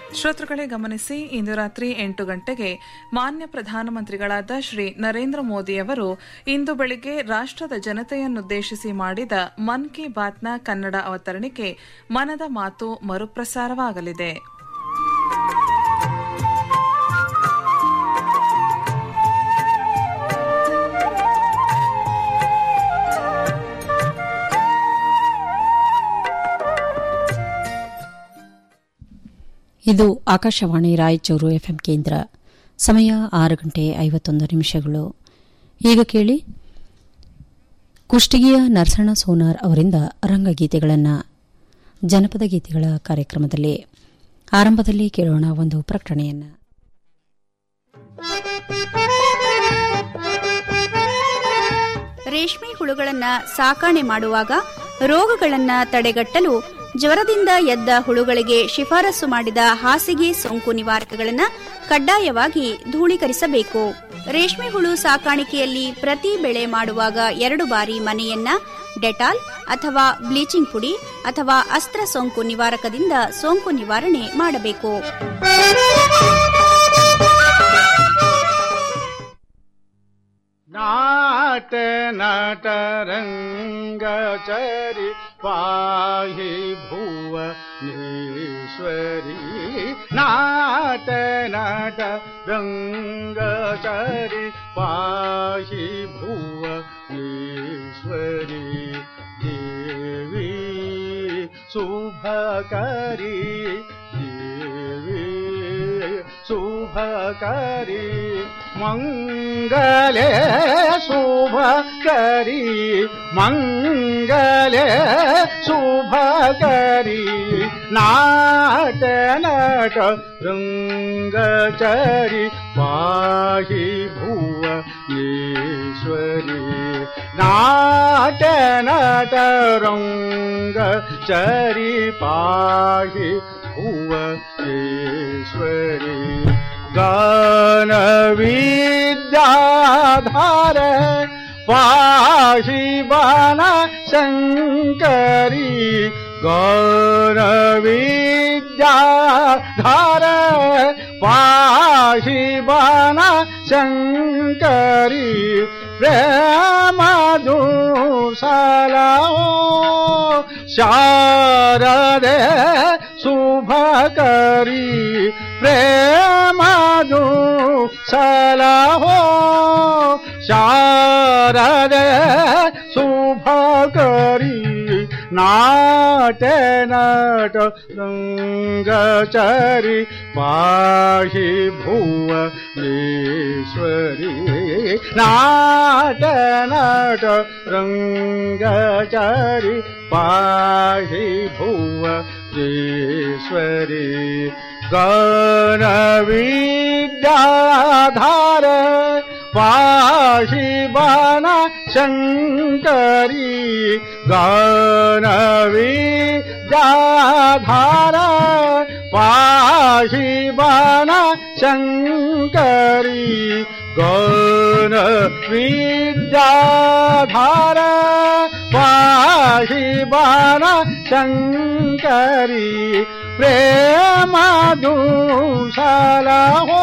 ಶ್ರೋತೃಗಳೇ ಗಮನಿಸಿ ಇಂದು ರಾತ್ರಿ ಎಂಟು ಗಂಟೆಗೆ ಮಾನ್ಯ ಪ್ರಧಾನಮಂತ್ರಿಗಳಾದ ಶ್ರೀ ನರೇಂದ್ರ ಮೋದಿಯವರು ಇಂದು ಬೆಳಿಗ್ಗೆ ರಾಷ್ಟದ ಜನತೆಯನ್ನುದ್ದೇಶಿಸಿ ಮಾಡಿದ ಮನ್ ಕಿ ಬಾತ್ನ ಕನ್ನಡ ಅವತರಣಿಕೆ ಮನದ ಮಾತು ಮರುಪ್ರಸಾರವಾಗಲಿದೆ ಇದು ಆಕಾಶವಾಣಿ ರಾಯಚೂರು ಎಫ್ಎಂ ಕೇಂದ್ರ ಸಮಯ ಆರು ಗಂಟೆ ಐವತ್ತೊಂದು ನಿಮಿಷಗಳು ಈಗ ಕೇಳಿ ಕುಷ್ಟಗಿಯ ನರಸಣ್ಣ ಸೋನಾರ್ ಅವರಿಂದ ರಂಗಗೀತೆಗಳನ್ನು ಜನಪದ ಗೀತೆಗಳ ಕಾರ್ಯಕ್ರಮದಲ್ಲಿ ಆರಂಭದಲ್ಲಿ ಕೇಳೋಣ ಒಂದು ಪ್ರಕಟಣೆಯನ್ನು ರೇಷ್ಮೆ ಹುಳುಗಳನ್ನ ಸಾಕಾಣೆ ಮಾಡುವಾಗ ರೋಗಗಳನ್ನ ತಡೆಗಟ್ಟಲು ಜ್ವರದಿಂದ ಎದ್ದ ಹುಳುಗಳಿಗೆ ಶಿಫಾರಸು ಮಾಡಿದ ಹಾಸಿಗೆ ಸೋಂಕು ನಿವಾರಕಗಳನ್ನು ಕಡ್ಡಾಯವಾಗಿ ಧೂಳೀಕರಿಸಬೇಕು ರೇಷ್ಮೆ ಹುಳು ಸಾಕಾಣಿಕೆಯಲ್ಲಿ ಪ್ರತಿ ಬೆಳೆ ಮಾಡುವಾಗ ಎರಡು ಬಾರಿ ಮನೆಯನ್ನ ಡೆಟಾಲ್ ಅಥವಾ ಬ್ಲೀಚಿಂಗ್ ಪುಡಿ ಅಥವಾ ಅಸ್ತ್ರ ಸೋಂಕು ನಿವಾರಕದಿಂದ ಸೋಂಕು ನಿವಾರಣೆ ಮಾಡಬೇಕು नाट नट रङ्गचरि पाहि भुवनेश्वरी नाट नट रङ्गचरि पाहि भुवनेश्वरी देवी शुभकरी देवी शुभकरी मङ्गले शुभकरी मङ्गले शुभकरी नाट नट रङ्गचरि पाहि भुवनेश्वरी नाट नट रङ्गचरि पाहि भुवनेश्वरी गानविद्याधार पाहि बन शङ्करी गौरविद्याधार पाहि बन शङ्करी प्रेमदुसलाओ शारदे शुभकरी प्रेमदु सलाहो शारदे शुभकरी नाट नट रङ्गचरि पाहि भुवनेश्वरी नाट नट रङ्गचरि पाहि भुवनेश्वरी गणविद्याधार पाहि बन शङ्करी गणविद्याधार पाहि बन शङ्करी गणविद्याधार पाहि बन शङ्करी प्रेमदुसला हो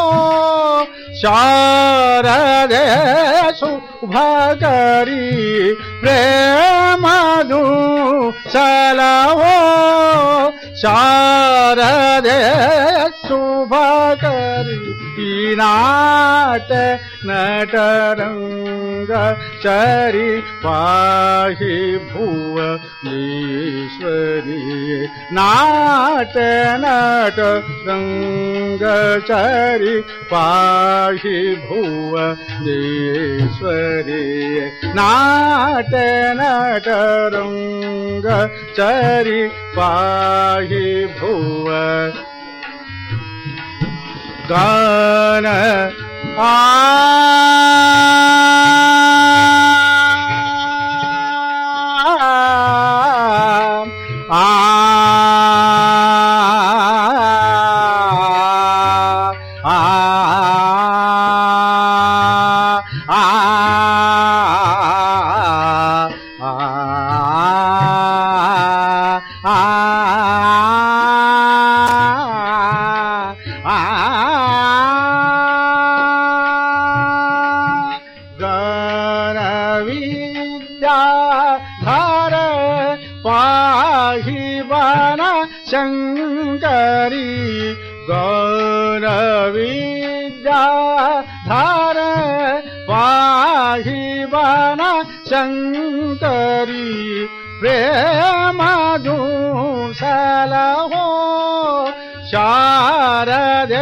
शारदे शुभकरी प्रेमदुसला हो शारदे शुभकरी नाट नटरङ्ग चरि पाहि भुवनेश्वरी नाट नट रङ्गचरि पाहि भुवनेश्वरी नाट नट रङ्गचरि पाहि भुव गान आ ಆ ಶಂಕರಿ ಗೌರವಿದ್ಯಾ ಧಾರ ಪಾಹಿ ಬನ ಶಂಕರಿ ಪ್ರೇಮ ಸಲಹೋ ಶಾರದೆ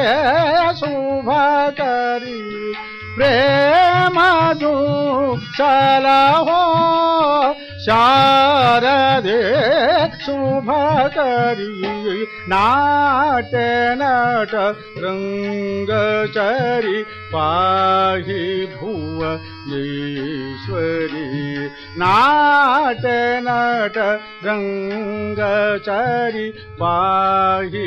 ಶುಭಕರಿ ಪ್ರೇಮ ಸಲಹೋ ಶಾರದೆ ಶುಭಕರಿ ನಾಟ ನಟ ರಂಗಚರಿ ಪಾಹಿ ಭುವನೇಶ್ವರಿ ನಾಟ ನಟ ರಂಗಚರಿ ಪಾಹಿ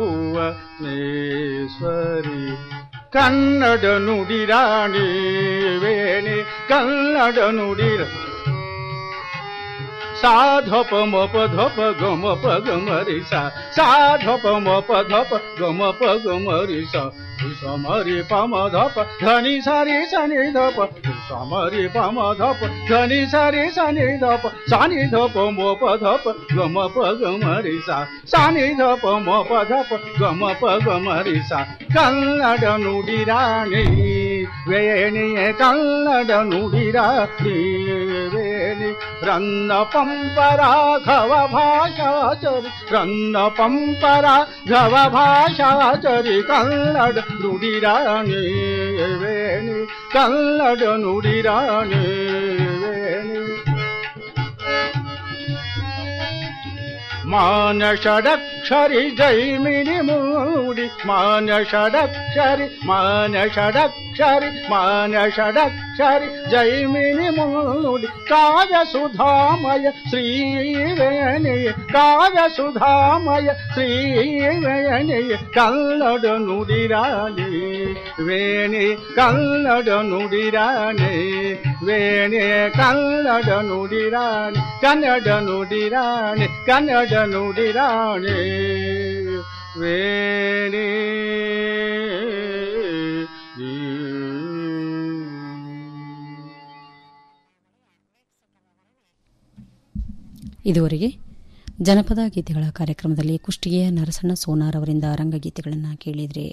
ಭುವನೇಶ್ವರಿ ಕನ್ನಡ ನುಡಿರಾಣಿ ವೇಣಿ ಕನ್ನಡ ನುಡಿರ ಸಾಧಪ ಮಪ ಧಪ ಗಮ ಪ ಗಮರಿ ಸಾ ಸಾಧಪ ಮಪ ಧಪ ಗಮ ಪ ಗಮರಿ ಸಾ ಸಮರಿ ಪಮ ಧಪ ಧನಿ ಸರಿ ಸನಿ ಧಪ ಸಮರಿ ಪಮ ಧಪ ಧನಿ ಸರಿ ಸನಿ ಧಪ ಸಾನಿ ಧಪ ಮಪ ಧಪ ಗಮ ಪ ಗಮರಿ ಸಾ ಸಾನಿ ಧಪ ಮಪ ಧಪ ಗಮ ಪ ಗಮರಿ ಸಾ ಕನ್ನಡ ನುಡಿರಾಣಿ ವೇಣಿಯ ಕನ್ನಡ ನುಡಿರಾಣಿ ವೇಣಿ ರನ್ನ ಪಂಪರಾಘವ ಭಾಷಾಚರಿ ರನ್ನ ಪಂಪರಾಘವ ಭಾಷಾಚರಿ ಕನ್ನಡ ನುಡಿರಾಣಿ ವೇಣಿ ಕನ್ನಡ ನುಡಿರಾಣಿ ವೇಣಿ ಮಾನಷಡಕ್ಷರಿ ಜೈಮಿನಿ ಮೂಡಿ ಮಾನಷಡಕ್ಷರಿ ಮಾನಷಡಕ್ಷರಿ ಮಾನಷಡಕ್ಷರಿ ಜೈಮಿನಿ ಮೂಡಿ ಕಾವ್ಯ ಸುಧಾಮಯ ಶ್ರೀವೇಣಿಯ ಕಾವ್ಯ ಸುಧಾಮಯ ಶ್ರೀವೇಣಿಯ ಕನ್ನಡ ನುಡಿರಾಣಿ ವೇಣಿ ಕನ್ನಡ ನುಡಿರಾಣಿ ವೇಣಿ ಕನ್ನಡ ನುಡಿರಾಣಿ ಕನ್ನಡ ನುಡಿರಾಣಿ ಕನ್ನಡ ನುಡಿರಾಣಿ ವೇಣಿ ಇದುವರೆಗೆ ಜನಪದ ಗೀತೆಗಳ ಕಾರ್ಯಕ್ರಮದಲ್ಲಿ ಕುಷ್ಟಗಿಯ ನರಸಣ್ಣ ಸೋನಾರ್ ಅವರಿಂದ ರಂಗಗೀತೆಗಳನ್ನು ಕೇಳಿದ್ರಿ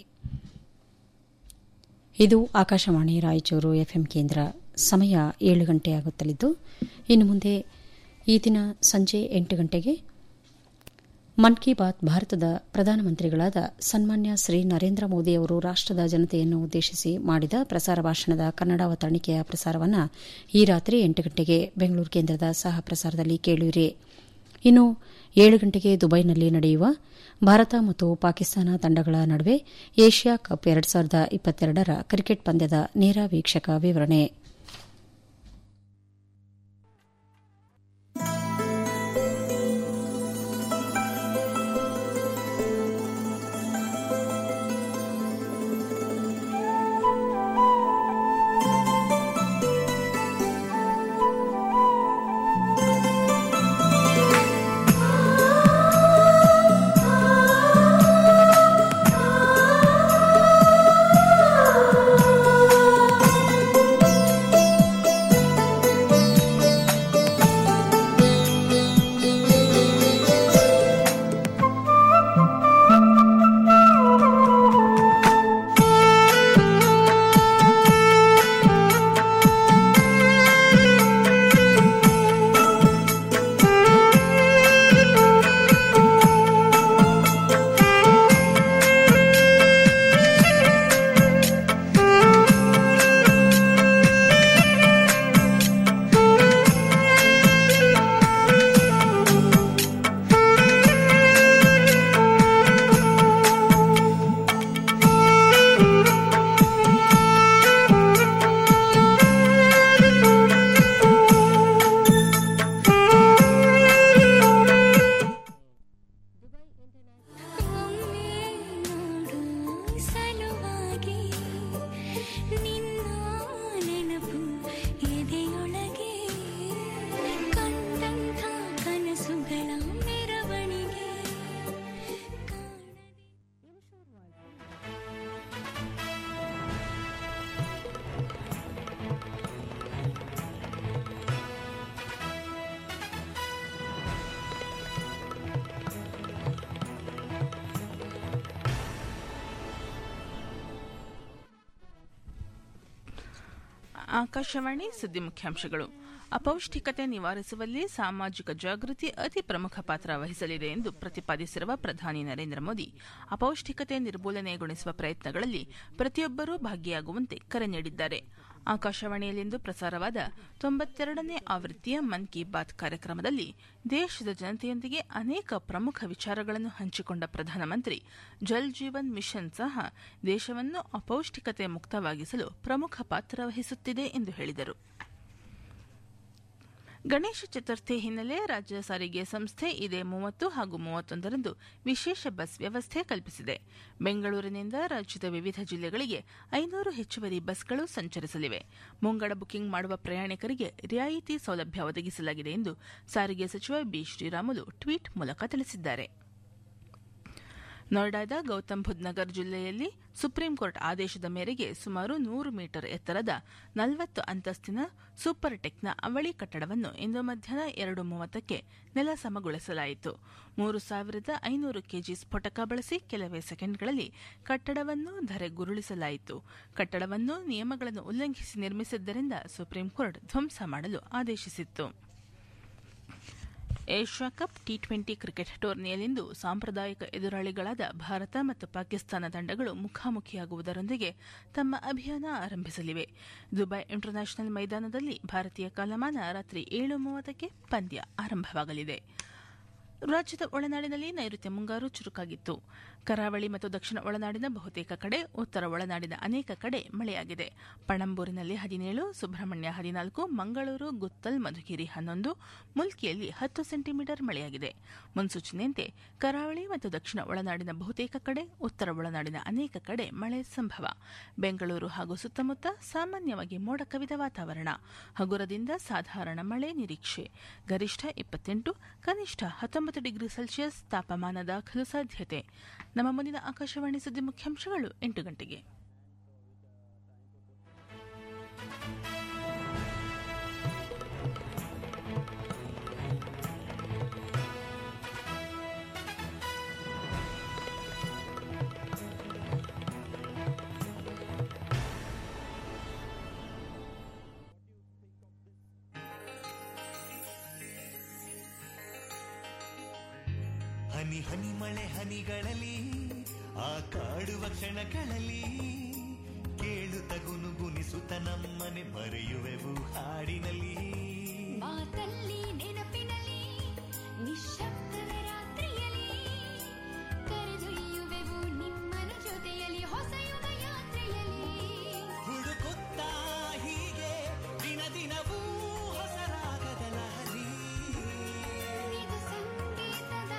ಇದು ಆಕಾಶವಾಣಿ ರಾಯಚೂರು ಎಫ್ಎಂ ಕೇಂದ್ರ ಸಮಯ ಏಳು ಗಂಟೆ ಆಗುತ್ತಲಿದ್ದು ಇನ್ನು ಮುಂದೆ ಈ ದಿನ ಸಂಜೆ ಎಂಟು ಗಂಟೆಗೆ ಮನ್ ಕಿ ಬಾತ್ ಭಾರತದ ಪ್ರಧಾನಮಂತ್ರಿಗಳಾದ ಸನ್ಮಾನ್ಯ ಶ್ರೀ ನರೇಂದ್ರ ಮೋದಿ ಅವರು ರಾಷ್ಟದ ಜನತೆಯನ್ನು ಉದ್ದೇಶಿಸಿ ಮಾಡಿದ ಪ್ರಸಾರ ಭಾಷಣದ ಕನ್ನಡ ಅವತರಣಿಕೆಯ ಪ್ರಸಾರವನ್ನು ಈ ರಾತ್ರಿ ಎಂಟು ಗಂಟೆಗೆ ಬೆಂಗಳೂರು ಕೇಂದ್ರದ ಸಹ ಪ್ರಸಾರದಲ್ಲಿ ಕೇಳುವಿರಿ ಇನ್ನು ಏಳು ಗಂಟೆಗೆ ದುಬೈನಲ್ಲಿ ನಡೆಯುವ ಭಾರತ ಮತ್ತು ಪಾಕಿಸ್ತಾನ ತಂಡಗಳ ನಡುವೆ ಏಷ್ಯಾ ಕಪ್ ಎರಡು ಸಾವಿರದ ಇಪ್ಪತ್ತೆರಡರ ಕ್ರಿಕೆಟ್ ಪಂದ್ಯದ ನೇರ ವೀಕ್ಷಕ ವಿವರಣೆ ಆಕಾಶವಾಣಿ ಸುದ್ದಿ ಮುಖ್ಯಾಂಶಗಳು ಅಪೌಷ್ಟಿಕತೆ ನಿವಾರಿಸುವಲ್ಲಿ ಸಾಮಾಜಿಕ ಜಾಗೃತಿ ಅತಿ ಪ್ರಮುಖ ಪಾತ್ರ ವಹಿಸಲಿದೆ ಎಂದು ಪ್ರತಿಪಾದಿಸಿರುವ ಪ್ರಧಾನಿ ನರೇಂದ್ರ ಮೋದಿ ಅಪೌಷ್ಟಿಕತೆ ನಿರ್ಮೂಲನೆಗೊಳಿಸುವ ಪ್ರಯತ್ನಗಳಲ್ಲಿ ಪ್ರತಿಯೊಬ್ಬರೂ ಭಾಗಿಯಾಗುವಂತೆ ಕರೆ ನೀಡಿದ್ದಾರೆ ಆಕಾಶವಾಣಿಯಲ್ಲಿಂದು ಪ್ರಸಾರವಾದ ತೊಂಬತ್ತೆರಡನೇ ಆವೃತ್ತಿಯ ಮನ್ ಕಿ ಬಾತ್ ಕಾರ್ಯಕ್ರಮದಲ್ಲಿ ದೇಶದ ಜನತೆಯೊಂದಿಗೆ ಅನೇಕ ಪ್ರಮುಖ ವಿಚಾರಗಳನ್ನು ಹಂಚಿಕೊಂಡ ಪ್ರಧಾನಮಂತ್ರಿ ಜಲ್ ಜೀವನ್ ಮಿಷನ್ ಸಹ ದೇಶವನ್ನು ಅಪೌಷ್ಟಿಕತೆ ಮುಕ್ತವಾಗಿಸಲು ಪ್ರಮುಖ ಪಾತ್ರ ವಹಿಸುತ್ತಿದೆ ಎಂದು ಹೇಳಿದರು ಗಣೇಶ ಚತುರ್ಥಿ ಹಿನ್ನೆಲೆ ರಾಜ್ಯ ಸಾರಿಗೆ ಸಂಸ್ಥೆ ಇದೇ ಮೂವತ್ತು ಹಾಗೂ ಮೂವತ್ತೊಂದರಂದು ವಿಶೇಷ ಬಸ್ ವ್ಯವಸ್ಥೆ ಕಲ್ಪಿಸಿದೆ ಬೆಂಗಳೂರಿನಿಂದ ರಾಜ್ಯದ ವಿವಿಧ ಜಿಲ್ಲೆಗಳಿಗೆ ಐನೂರು ಹೆಚ್ಚುವರಿ ಬಸ್ಗಳು ಸಂಚರಿಸಲಿವೆ ಮುಂಗಡ ಬುಕಿಂಗ್ ಮಾಡುವ ಪ್ರಯಾಣಿಕರಿಗೆ ರಿಯಾಯಿತಿ ಸೌಲಭ್ಯ ಒದಗಿಸಲಾಗಿದೆ ಎಂದು ಸಾರಿಗೆ ಸಚಿವ ಬಿ ಶ್ರೀರಾಮುಲು ಟ್ವೀಟ್ ಮೂಲಕ ತಿಳಿಸಿದ್ದಾರೆ ನೋಯ್ಡಾದ ಗೌತಮ್ ಬುದ್ಧ ನಗರ್ ಜಿಲ್ಲೆಯಲ್ಲಿ ಸುಪ್ರೀಂ ಕೋರ್ಟ್ ಆದೇಶದ ಮೇರೆಗೆ ಸುಮಾರು ನೂರು ಮೀಟರ್ ಎತ್ತರದ ನಲವತ್ತು ಅಂತಸ್ತಿನ ಸೂಪರ್ ಟೆಕ್ನ ಅವಳಿ ಕಟ್ಟಡವನ್ನು ಇಂದು ಮಧ್ಯಾಹ್ನ ಎರಡು ಮೂವತ್ತಕ್ಕೆ ನೆಲಸಮಗೊಳಿಸಲಾಯಿತು ಮೂರು ಸಾವಿರದ ಐನೂರು ಕೆಜಿ ಸ್ಫೋಟಕ ಬಳಸಿ ಕೆಲವೇ ಸೆಕೆಂಡ್ಗಳಲ್ಲಿ ಕಟ್ಟಡವನ್ನು ಧರೆಗುರುಳಿಸಲಾಯಿತು ಕಟ್ಟಡವನ್ನು ನಿಯಮಗಳನ್ನು ಉಲ್ಲಂಘಿಸಿ ನಿರ್ಮಿಸಿದ್ದರಿಂದ ಸುಪ್ರೀಂ ಕೋರ್ಟ್ ಧ್ವಂಸ ಮಾಡಲು ಆದೇಶಿಸಿತ್ತು Asia cup T twenty cricket ಟೂರ್ನಿಯಲ್ಲಿಂದು ಸಾಂಪ್ರದಾಯಿಕ ಎದುರಾಳಿಗಳಾದ ಭಾರತ ಮತ್ತು ಪಾಕಿಸ್ತಾನ ತಂಡಗಳು ಮುಖಾಮುಖಿಯಾಗುವುದರೊಂದಿಗೆ ತಮ್ಮ ಅಭಿಯಾನ ಆರಂಭಿಸಲಿವೆ ದುಬೈ ಇಂಟರ್ನ್ಯಾಷನಲ್ ಮೈದಾನದಲ್ಲಿ ಭಾರತೀಯ ಕಾಲಮಾನ ರಾತ್ರಿ ಏಳು ಮೂವತ್ತಕ್ಕೆ ಪಂದ್ಯ ಆರಂಭವಾಗಲಿದೆ ರಾಜ್ಯದ ಒಳನಾಡಿನಲ್ಲಿ ನೈಋತ್ಯ ಮುಂಗಾರು ಚುರುಕಾಗಿತ್ತು ಕರಾವಳಿ ಮತ್ತು ದಕ್ಷಿಣ ಒಳನಾಡಿನ ಬಹುತೇಕ ಕಡೆ ಉತ್ತರ ಒಳನಾಡಿನ ಅನೇಕ ಕಡೆ ಮಳೆಯಾಗಿದೆ ಪಣಂಬೂರಿನಲ್ಲಿ ಹದಿನೇಳು ಸುಬ್ರಹ್ಮಣ್ಯ ಹದಿನಾಲ್ಕು ಮಂಗಳೂರು ಗುತ್ತಲ್ ಮಧುಗಿರಿ ಹನ್ನೊಂದು ಮುಲ್ಕಿಯಲ್ಲಿ ಹತ್ತು ಸೆಂಟಿಮೀಟರ್ ಮಳೆಯಾಗಿದೆ ಮುನ್ಸೂಚನೆಯಂತೆ ಕರಾವಳಿ ಮತ್ತು ದಕ್ಷಿಣ ಒಳನಾಡಿನ ಬಹುತೇಕ ಕಡೆ ಉತ್ತರ ಒಳನಾಡಿನ ಅನೇಕ ಕಡೆ ಮಳೆ ಸಂಭವ ಬೆಂಗಳೂರು ಹಾಗೂ ಸುತ್ತಮುತ್ತ ಸಾಮಾನ್ಯವಾಗಿ ಮೋಡ ಕವಿದ ವಾತಾವರಣ ಹಗುರದಿಂದ ಸಾಧಾರಣ ಮಳೆ ನಿರೀಕ್ಷೆ ಗರಿಷ್ಠ ಇಪ್ಪತ್ತೆಂಟು ಕನಿಷ್ಠ ಹತ್ತೊಂಬತ್ತು ಡಿಗ್ರಿ ಸೆಲ್ಸಿಯಸ್ ತಾಪಮಾನ ದಾಖಲು ಸಾಧ್ಯತೆ ನಮ್ಮ ಮುಂದಿನ ಆಕಾಶವಾಣಿ ಸುದ್ದಿ ಮುಖ್ಯಾಂಶಗಳು ಎಂಟು ಗಂಟೆಗೆ ಹನಿ ಹನಿ ಮಳೆ ಹನಿಗಳಲ್ಲಿ ಆ ಕಾಡುವ ಕ್ಷಣಗಳಲ್ಲಿ ಕೇಳುತ್ತ ಗುನುಗುನಿಸುತ್ತ ನಮ್ಮನೆ ಮರೆಯುವೆವು ಹಾಡಿನಲ್ಲಿ ಮಾತಲ್ಲಿ ನೆನಪಿನಲ್ಲಿ ನಿಶ್ಶಬ್ದದ ರಾತ್ರಿಯಲ್ಲಿ ಕರೆದೊಯ್ಯುವೆವು ನಿಮ್ಮನ ಜೊತೆಯಲ್ಲಿ ಹೊಸ ಯುಗ ಯಾತ್ರೆಯಲ್ಲಿ ಹುಡುಕುತ್ತಾ ಹೀಗೆ ದಿನ ದಿನವೂ ಹೊಸ ರಾಗದ ಲಹರಿ ಇದು ಸಂಗೀತದ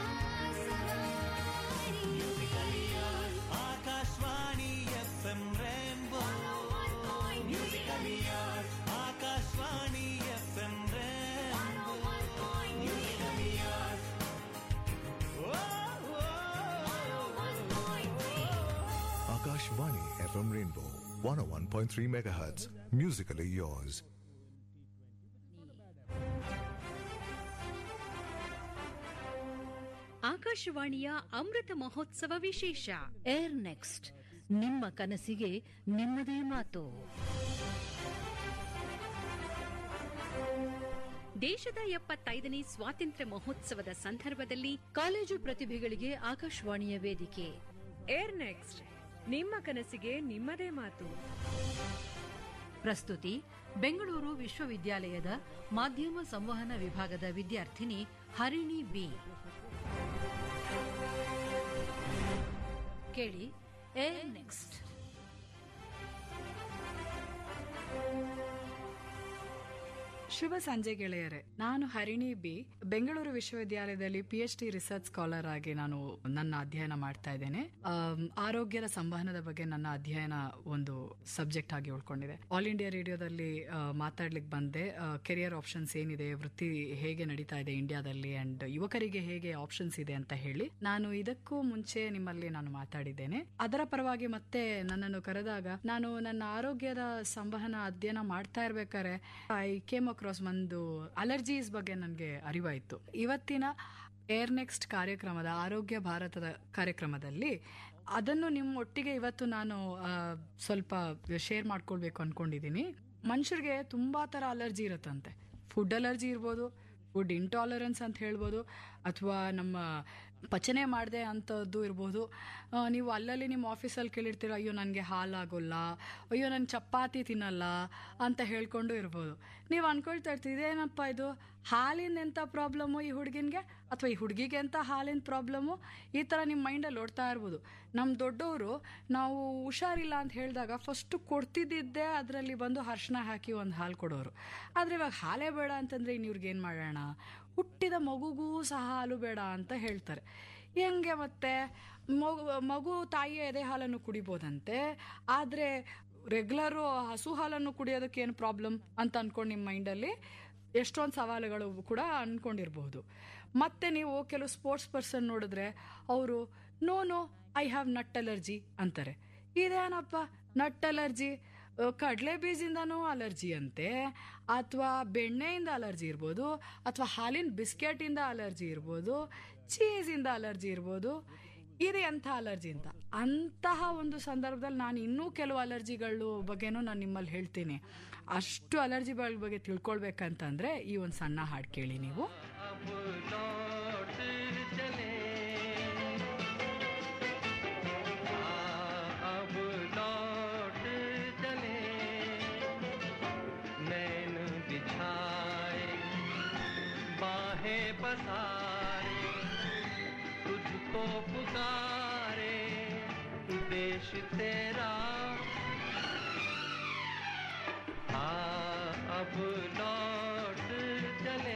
ಸವಾರಿ Akashvani F M Rainbow Akashvani F M Rainbow Akashvani FM Rainbow 101.3 MHz. Musically yours. ಆಕಾಶವಾಣಿಯ ಅಮೃತ ಮಹೋತ್ಸವ ವಿಶೇಷ ಏರ್ ನೆಕ್ಸ್ಟ್ ನಿಮ್ಮ ಕನಸಿಗೆ ನಿಮ್ಮದೇ ಮಾತು ದೇಶದ ಎಪ್ಪತ್ತೈದನೇ ಸ್ವಾತಂತ್ರ್ಯ ಮಹೋತ್ಸವದ ಸಂದರ್ಭದಲ್ಲಿ ಕಾಲೇಜು ಪ್ರತಿಭೆಗಳಿಗೆ ಆಕಾಶವಾಣಿಯ ವೇದಿಕೆ ಏರ್ ನೆಕ್ಸ್ಟ್ ನಿಮ್ಮ ಕನಸಿಗೆ ನಿಮ್ಮದೇ ಮಾತು ಪ್ರಸ್ತುತಿ ಬೆಂಗಳೂರು ವಿಶ್ವವಿದ್ಯಾಲಯದ ಮಾಧ್ಯಮ ಸಂವಹನ ವಿಭಾಗದ ವಿದ್ಯಾರ್ಥಿನಿ ಹರಿಣಿ ಬಿ ಕೇಳಿ ಏರ್ ನೆಕ್ಸ್ಟ್ ಶುಭ ಸಂಜೆ ಗೆಳೆಯರೆ ನಾನು ಹರಿಣಿ ಬಿ ಬೆಂಗಳೂರು ವಿಶ್ವವಿದ್ಯಾಲಯದಲ್ಲಿ P H D research scholar ಆಗಿ ನಾನು ನನ್ನ ಅಧ್ಯಯನ ಮಾಡ್ತಾ ಇದ್ದೇನೆ ಆಮ್, ಆರೋಗ್ಯದ ಸಂವಹನದ ಬಗ್ಗೆ ನನ್ನ ಅಧ್ಯಯನ ಒಂದು ಸಬ್ಜೆಕ್ಟ್ ಆಗಿ ಉಳ್ಕೊಂಡಿದೆ ಆಲ್ ಇಂಡಿಯಾ ರೇಡಿಯೋದಲ್ಲಿ ಮಾತಾಡ್ಲಿಕ್ಕೆ ಬಂದೆ ಕೆರಿಯರ್ ಆಪ್ಷನ್ಸ್ ಏನಿದೆ ವೃತ್ತಿ ಹೇಗೆ ನಡೀತಾ ಇದೆ ಇಂಡಿಯಾದಲ್ಲಿ ಅಂಡ್ ಯುವಕರಿಗೆ ಹೇಗೆ ಆಪ್ಷನ್ಸ್ ಇದೆ ಅಂತ ಹೇಳಿ ನಾನು ಇದಕ್ಕೂ ಮುಂಚೆ ನಿಮ್ಮಲ್ಲಿ ನಾನು ಮಾತಾಡಿದ್ದೇನೆ ಅದರ ಪರವಾಗಿ ಮತ್ತೆ ನನ್ನನ್ನು ಕರೆದಾಗ ನಾನು ನನ್ನ ಆರೋಗ್ಯದ ಸಂವಹನ ಅಧ್ಯಯನ ಮಾಡ್ತಾ ಇರ್ಬೇಕಾದ್ರೆ ಐ ಕೇಮ್ ಅಕ್ರಾಸ್ ಒಂದು ಅಲರ್ಜೀಸ್ ಬಗ್ಗೆ ನನಗೆ ಅರಿವಾಯಿತು ಇವತ್ತಿನ ಏರ್ ನೆಕ್ಸ್ಟ್ ಕಾರ್ಯಕ್ರಮದ ಆರೋಗ್ಯ ಭಾರತದ ಕಾರ್ಯಕ್ರಮದಲ್ಲಿ ಅದನ್ನು ನಿಮ್ಮ ಒಟ್ಟಿಗೆ ಇವತ್ತು ನಾನು ಆ, ಸ್ವಲ್ಪ ಶೇರ್ ಮಾಡ್ಕೊಳ್ಬೇಕು ಅನ್ಕೊಂಡಿದ್ದೀನಿ ಮನುಷ್ಯರಿಗೆ ತುಂಬಾ ತರ ಅಲರ್ಜಿ ಇರುತ್ತಂತೆ ಫುಡ್ ಅಲರ್ಜಿ ಇರ್ಬೋದು ಫುಡ್ ಇಂಟಾಲರೆನ್ಸ್ ಅಂತ ಹೇಳ್ಬೋದು ಅಥವಾ ನಮ್ಮ ಪಚನೆ ಮಾಡದೆ ಅಂಥದ್ದು ಇರ್ಬೋದು ಆ, ನೀವು ಅಲ್ಲಲ್ಲಿ ನಿಮ್ಮ ಆಫೀಸಲ್ಲಿ ಕೇಳಿರ್ತೀರ ಅಯ್ಯೋ ನನಗೆ ಹಾಲಾಗೋಲ್ಲ ಅಯ್ಯೋ ನಾನು ಚಪಾತಿ ತಿನ್ನಲ್ಲ ಅಂತ ಹೇಳ್ಕೊಂಡು ಇರ್ಬೋದು ನೀವು ಅನ್ಕೊಳ್ತಾ ಇರ್ತೀರಿ ಇದೇನಪ್ಪ ಇದು ಹಾಲಿನ ಎಂಥ ಪ್ರಾಬ್ಲಮ್ಮು ಈ ಹುಡುಗಿನ್ಗೆ ಅಥವಾ ಈ ಹುಡುಗಿಗೆ ಅಂತ ಹಾಲಿನ ಪ್ರಾಬ್ಲಮ್ಮು ಈ ಥರ ನಿಮ್ಮ ಮೈಂಡಲ್ಲಿ ಓಡ್ತಾ ಇರ್ಬೋದು ನಮ್ಮ ದೊಡ್ಡವರು ನಾವು ಹುಷಾರಿಲ್ಲ ಅಂತ ಹೇಳಿದಾಗ ಫಸ್ಟ್ ಕೊಡ್ತಿದ್ದಿದ್ದೇ ಅದರಲ್ಲಿ ಬಂದು ಅರ್ಶಿನ ಹಾಕಿ ಒಂದು ಹಾಲು ಕೊಡೋರು ಆದರೆ ಇವಾಗ ಹಾಲೇ ಬೇಡ ಅಂತಂದ್ರೆ ಇನ್ನು ಇವ್ರಿಗೆ ಏನು ಮಾಡೋಣ ಹುಟ್ಟಿದ ಮಗುಗೂ ಸಹ ಹಾಲು ಬೇಡ ಅಂತ ಹೇಳ್ತಾರೆ ಹೆಂಗೆ ಮತ್ತೆ ಮಗು ಮಗು ತಾಯಿಯ ಎದೆ ಹಾಲನ್ನು ಕುಡಿಬೋದಂತೆ ಆದರೆ ರೆಗ್ಯುಲರು ಹಸು ಹಾಲನ್ನು ಕುಡಿಯೋದಕ್ಕೆ ಏನು ಪ್ರಾಬ್ಲಮ್ ಅಂತ ಅನ್ಕೊಂಡು ನಿಮ್ಮ ಮೈಂಡಲ್ಲಿ ಎಷ್ಟೊಂದು ಸವಾಲುಗಳು ಕೂಡ ಅನ್ಕೊಂಡಿರ್ಬಹುದು ಮತ್ತೆ ನೀವು ಕೆಲವು ಸ್ಪೋರ್ಟ್ಸ್ ಪರ್ಸನ್ ನೋಡಿದ್ರೆ ಅವರು no no I have nut allergy ಅಂತಾರೆ ಇದೇನಪ್ಪ ನಟ್ ಅಲರ್ಜಿ ಕಡಲೆ ಬೀಜದಿಂದನೂ ಅಲರ್ಜಿ ಅಂತೆ ಅಥವಾ ಬೆಣ್ಣೆಯಿಂದ ಅಲರ್ಜಿ ಇರ್ಬೋದು ಅಥವಾ ಹಾಲಿನ ಬಿಸ್ಕೆಟಿಂದ ಅಲರ್ಜಿ ಇರ್ಬೋದು ಚೀಸಿಂದ ಅಲರ್ಜಿ ಇರ್ಬೋದು ಇದು ಎಂಥ ಅಲರ್ಜಿ ಅಂತ ಅಂತಹ ಒಂದು ಸಂದರ್ಭದಲ್ಲಿ ನಾನು ಇನ್ನೂ ಕೆಲವು ಅಲರ್ಜಿಗಳು ಬಗ್ಗೆನೂ ನಾನು ನಿಮ್ಮಲ್ಲಿ ಹೇಳ್ತೀನಿ ಅಷ್ಟು ಅಲರ್ಜಿಗಳ ಬಗ್ಗೆ ತಿಳ್ಕೊಳ್ಬೇಕಂತಂದ್ರೆ ಈ ಒಂದು ಸಣ್ಣ ಹಾಡು ಕೇಳಿ ನೀವು अब लौट चले हाँ, अब लौट चले नैन बिछाए बाहें पसारे तुझको पुकारे देश तेरा हाँ अब लौट चले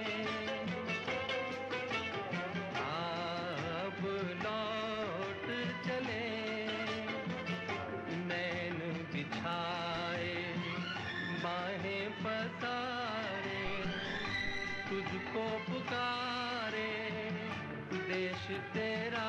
अब लौट चले नैन बिछाए बाहें पसारे तुझको पुकारे देश तेरा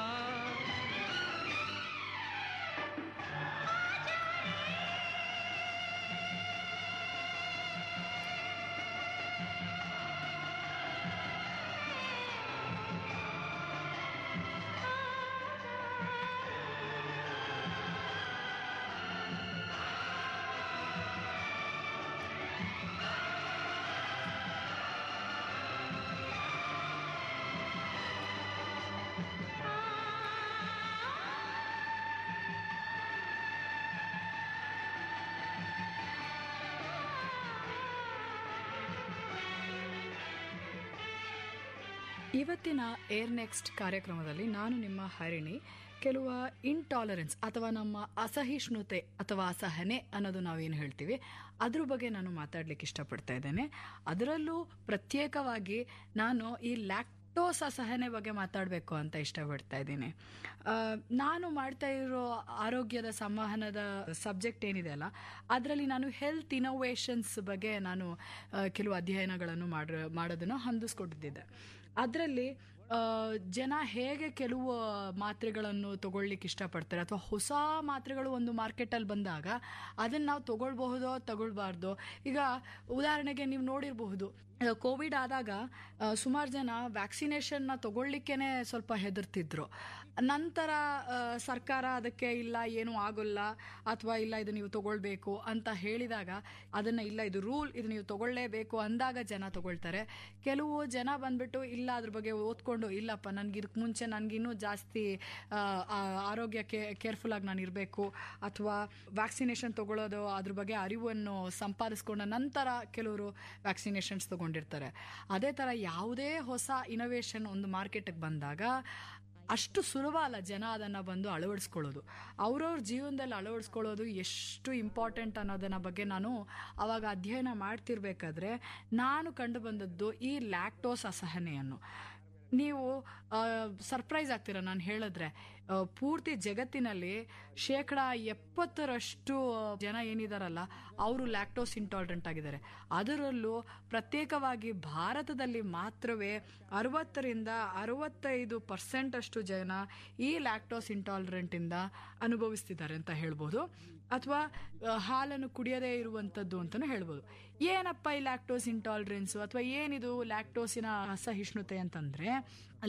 ಇವತ್ತಿನ ಏರ್ ನೆಕ್ಸ್ಟ್ ಕಾರ್ಯಕ್ರಮದಲ್ಲಿ ನಾನು ನಿಮ್ಮ ಹರಿಣಿ ಕೆಲವು ಇಂಟಾಲರೆನ್ಸ್ ಅಥವಾ ನಮ್ಮ ಅಸಹಿಷ್ಣುತೆ ಅಥವಾ ಅಸಹನೆ ಅನ್ನೋದು ನಾವೇನು ಹೇಳ್ತೀವಿ ಅದ್ರ ಬಗ್ಗೆ ನಾನು ಮಾತಾಡ್ಲಿಕ್ಕೆ ಇಷ್ಟಪಡ್ತಾ ಇದ್ದೇನೆ ಅದರಲ್ಲೂ ಪ್ರತ್ಯೇಕವಾಗಿ ನಾನು ಈ ಲ್ಯಾಕ್ಟೋಸ್ ಅಸಹನೆ ಬಗ್ಗೆ ಮಾತಾಡಬೇಕು ಅಂತ ಇಷ್ಟಪಡ್ತಾ ಇದ್ದೀನಿ ಆ, ನಾನು ಮಾಡ್ತಾ ಇರೋ ಆರೋಗ್ಯದ ಸಂವಹನದ ಸಬ್ಜೆಕ್ಟ್ ಏನಿದೆ ಅಲ್ಲ ಅದರಲ್ಲಿ ನಾನು ಹೆಲ್ತ್ ಇನೋವೇಷನ್ಸ್ ಬಗ್ಗೆ ನಾನು ಆ, ಕೆಲವು ಅಧ್ಯಯನಗಳನ್ನು ಮಾಡ ಮಾಡೋದನ್ನು ಹೊಂದಿಸ್ಕೊಟ್ಟಿದ್ದೆ ಅದರಲ್ಲಿ ಆ, ಜನ ಹೇಗೆ ಕೆಲವು ಮಾತ್ರೆಗಳನ್ನು ತಗೊಳ್ಲಿಕ್ಕೆ ಇಷ್ಟಪಡ್ತಾರೆ ಅಥವಾ ಹೊಸ ಮಾತ್ರೆಗಳು ಒಂದು ಮಾರ್ಕೆಟಲ್ಲಿ ಬಂದಾಗ ಅದನ್ನು ನಾವು ತಗೊಳ್ಬಹುದೋ ತಗೊಳ್ಬಾರ್ದು ಈಗ ಉದಾಹರಣೆಗೆ ನೀವು ನೋಡಿರಬಹುದು ಕೋವಿಡ್ ಆದಾಗ ಸುಮಾರು ಜನ ವ್ಯಾಕ್ಸಿನೇಷನ್ನ ತಗೊಳ್ಲಿಕ್ಕೇನೆ ಸ್ವಲ್ಪ ಹೆದರ್ತಿದ್ರು ನಂತರ ಆ, ಸರ್ಕಾರ ಅದಕ್ಕೆ ಇಲ್ಲ ಏನೂ ಆಗೋಲ್ಲ ಅಥವಾ ಇಲ್ಲ ಇದು ನೀವು ತಗೊಳ್ಬೇಕು ಅಂತ ಹೇಳಿದಾಗ ಅದನ್ನ ಇಲ್ಲ ಇದು ರೂಲ್ ಇದು ನೀವು ತಗೊಳ್ಳೇಬೇಕು ಅಂದಾಗ ಜನ ತಗೊಳ್ತಾರೆ ಕೆಲವು ಜನ ಬಂದ್ಬಿಟ್ಟು ಇಲ್ಲ ಅದ್ರ ಬಗ್ಗೆ ಓದ್ಕೊಂಡು ಇಲ್ಲಪ್ಪ ನನ್ಗೆ ಇದಕ್ಕೆ ಮುಂಚೆ ನನ್ಗಿನ್ನೂ ಜಾಸ್ತಿ ಆ, ಆ, ಆರೋಗ್ಯಕ್ಕೆ ಕೇರ್ಫುಲ್ ಆಗಿ ನಾನು ಇರಬೇಕು ಅಥವಾ ವ್ಯಾಕ್ಸಿನೇಷನ್ ತಗೊಳ್ಳೋದು ಅದ್ರ ಬಗ್ಗೆ ಅರಿವನ್ನು ಸಂಪಾದಿಸ್ಕೊಂಡ ನಂತರ ಕೆಲವರು ವ್ಯಾಕ್ಸಿನೇಷನ್ಸ್ ತಗೊಂಡಿರ್ತಾರೆ ಅದೇ ತರ ಯಾವುದೇ ಹೊಸ ಇನೋವೇಷನ್ ಒಂದು ಮಾರ್ಕೆಟ್ಗೆ ಬಂದಾಗ ಅಷ್ಟು ಸುಲಭ ಅಲ್ಲ ಜನ ಅದನ್ನ ಬಂದು ಅಳವಡಿಸ್ಕೊಳ್ಳೋದು ಅವ್ರವ್ರ ಜೀವನದಲ್ಲಿ ಅಳವಡಿಸ್ಕೊಳ್ಳೋದು ಎಷ್ಟು ಇಂಪಾರ್ಟೆಂಟ್ ಅನ್ನೋದನ್ನ ಬಗ್ಗೆ ನಾನು ಅವಾಗ ಅಧ್ಯಯನ ಮಾಡ್ತಿರ್ಬೇಕಾದ್ರೆ ನಾನು ಕಂಡು ಬಂದದ್ದು ಈ ಲ್ಯಾಕ್ಟೋಸ್ ಅಸಹನೆಯನ್ನು ನೀವು ಸರ್ಪ್ರೈಸ್ ಆಗ್ತೀರಾ ನಾನು ಹೇಳಿದ್ರೆ ಆ, ಪೂರ್ತಿ ಜಗತ್ತಿನಲ್ಲಿ ಶೇಕಡ ಎಪ್ಪತ್ತರಷ್ಟು ಜನ ಏನಿದಾರಲ್ಲ ಅವರು ಲ್ಯಾಕ್ಟೋಸ್ ಇಂಟಾಲರೆಂಟ್ ಆಗಿದ್ದಾರೆ ಅದರಲ್ಲೂ ಪ್ರತ್ಯೇಕವಾಗಿ ಭಾರತದಲ್ಲಿ ಮಾತ್ರವೇ ಅರವತ್ತರಿಂದ ಅರವತ್ತೈದು ಪರ್ಸೆಂಟ್ ಅಷ್ಟು ಜನ ಈ ಲ್ಯಾಕ್ಟೋಸ್ ಇಂಟಾಲರೆಂಟ್ ಇಂದ ಅನುಭವಿಸ್ತಿದ್ದಾರೆ ಅಂತ ಹೇಳ್ಬೋದು ಅಥವಾ ಆ, ಹಾಲನ್ನು ಕುಡಿಯದೇ ಇರುವಂತದ್ದು ಅಂತಾನು ಹೇಳ್ಬೋದು ಏನಪ್ಪ ಈ ಲ್ಯಾಕ್ಟೋಸ್ ಇಂಟಾಲರೆನ್ಸ್ ಅಥವಾ ಏನಿದು ಲ್ಯಾಕ್ಟೋಸಿನ ಅಸಹಿಷ್ಣುತೆ ಅಂತಂದ್ರೆ ಲ್ಯಾಕ್ಟೋಸ್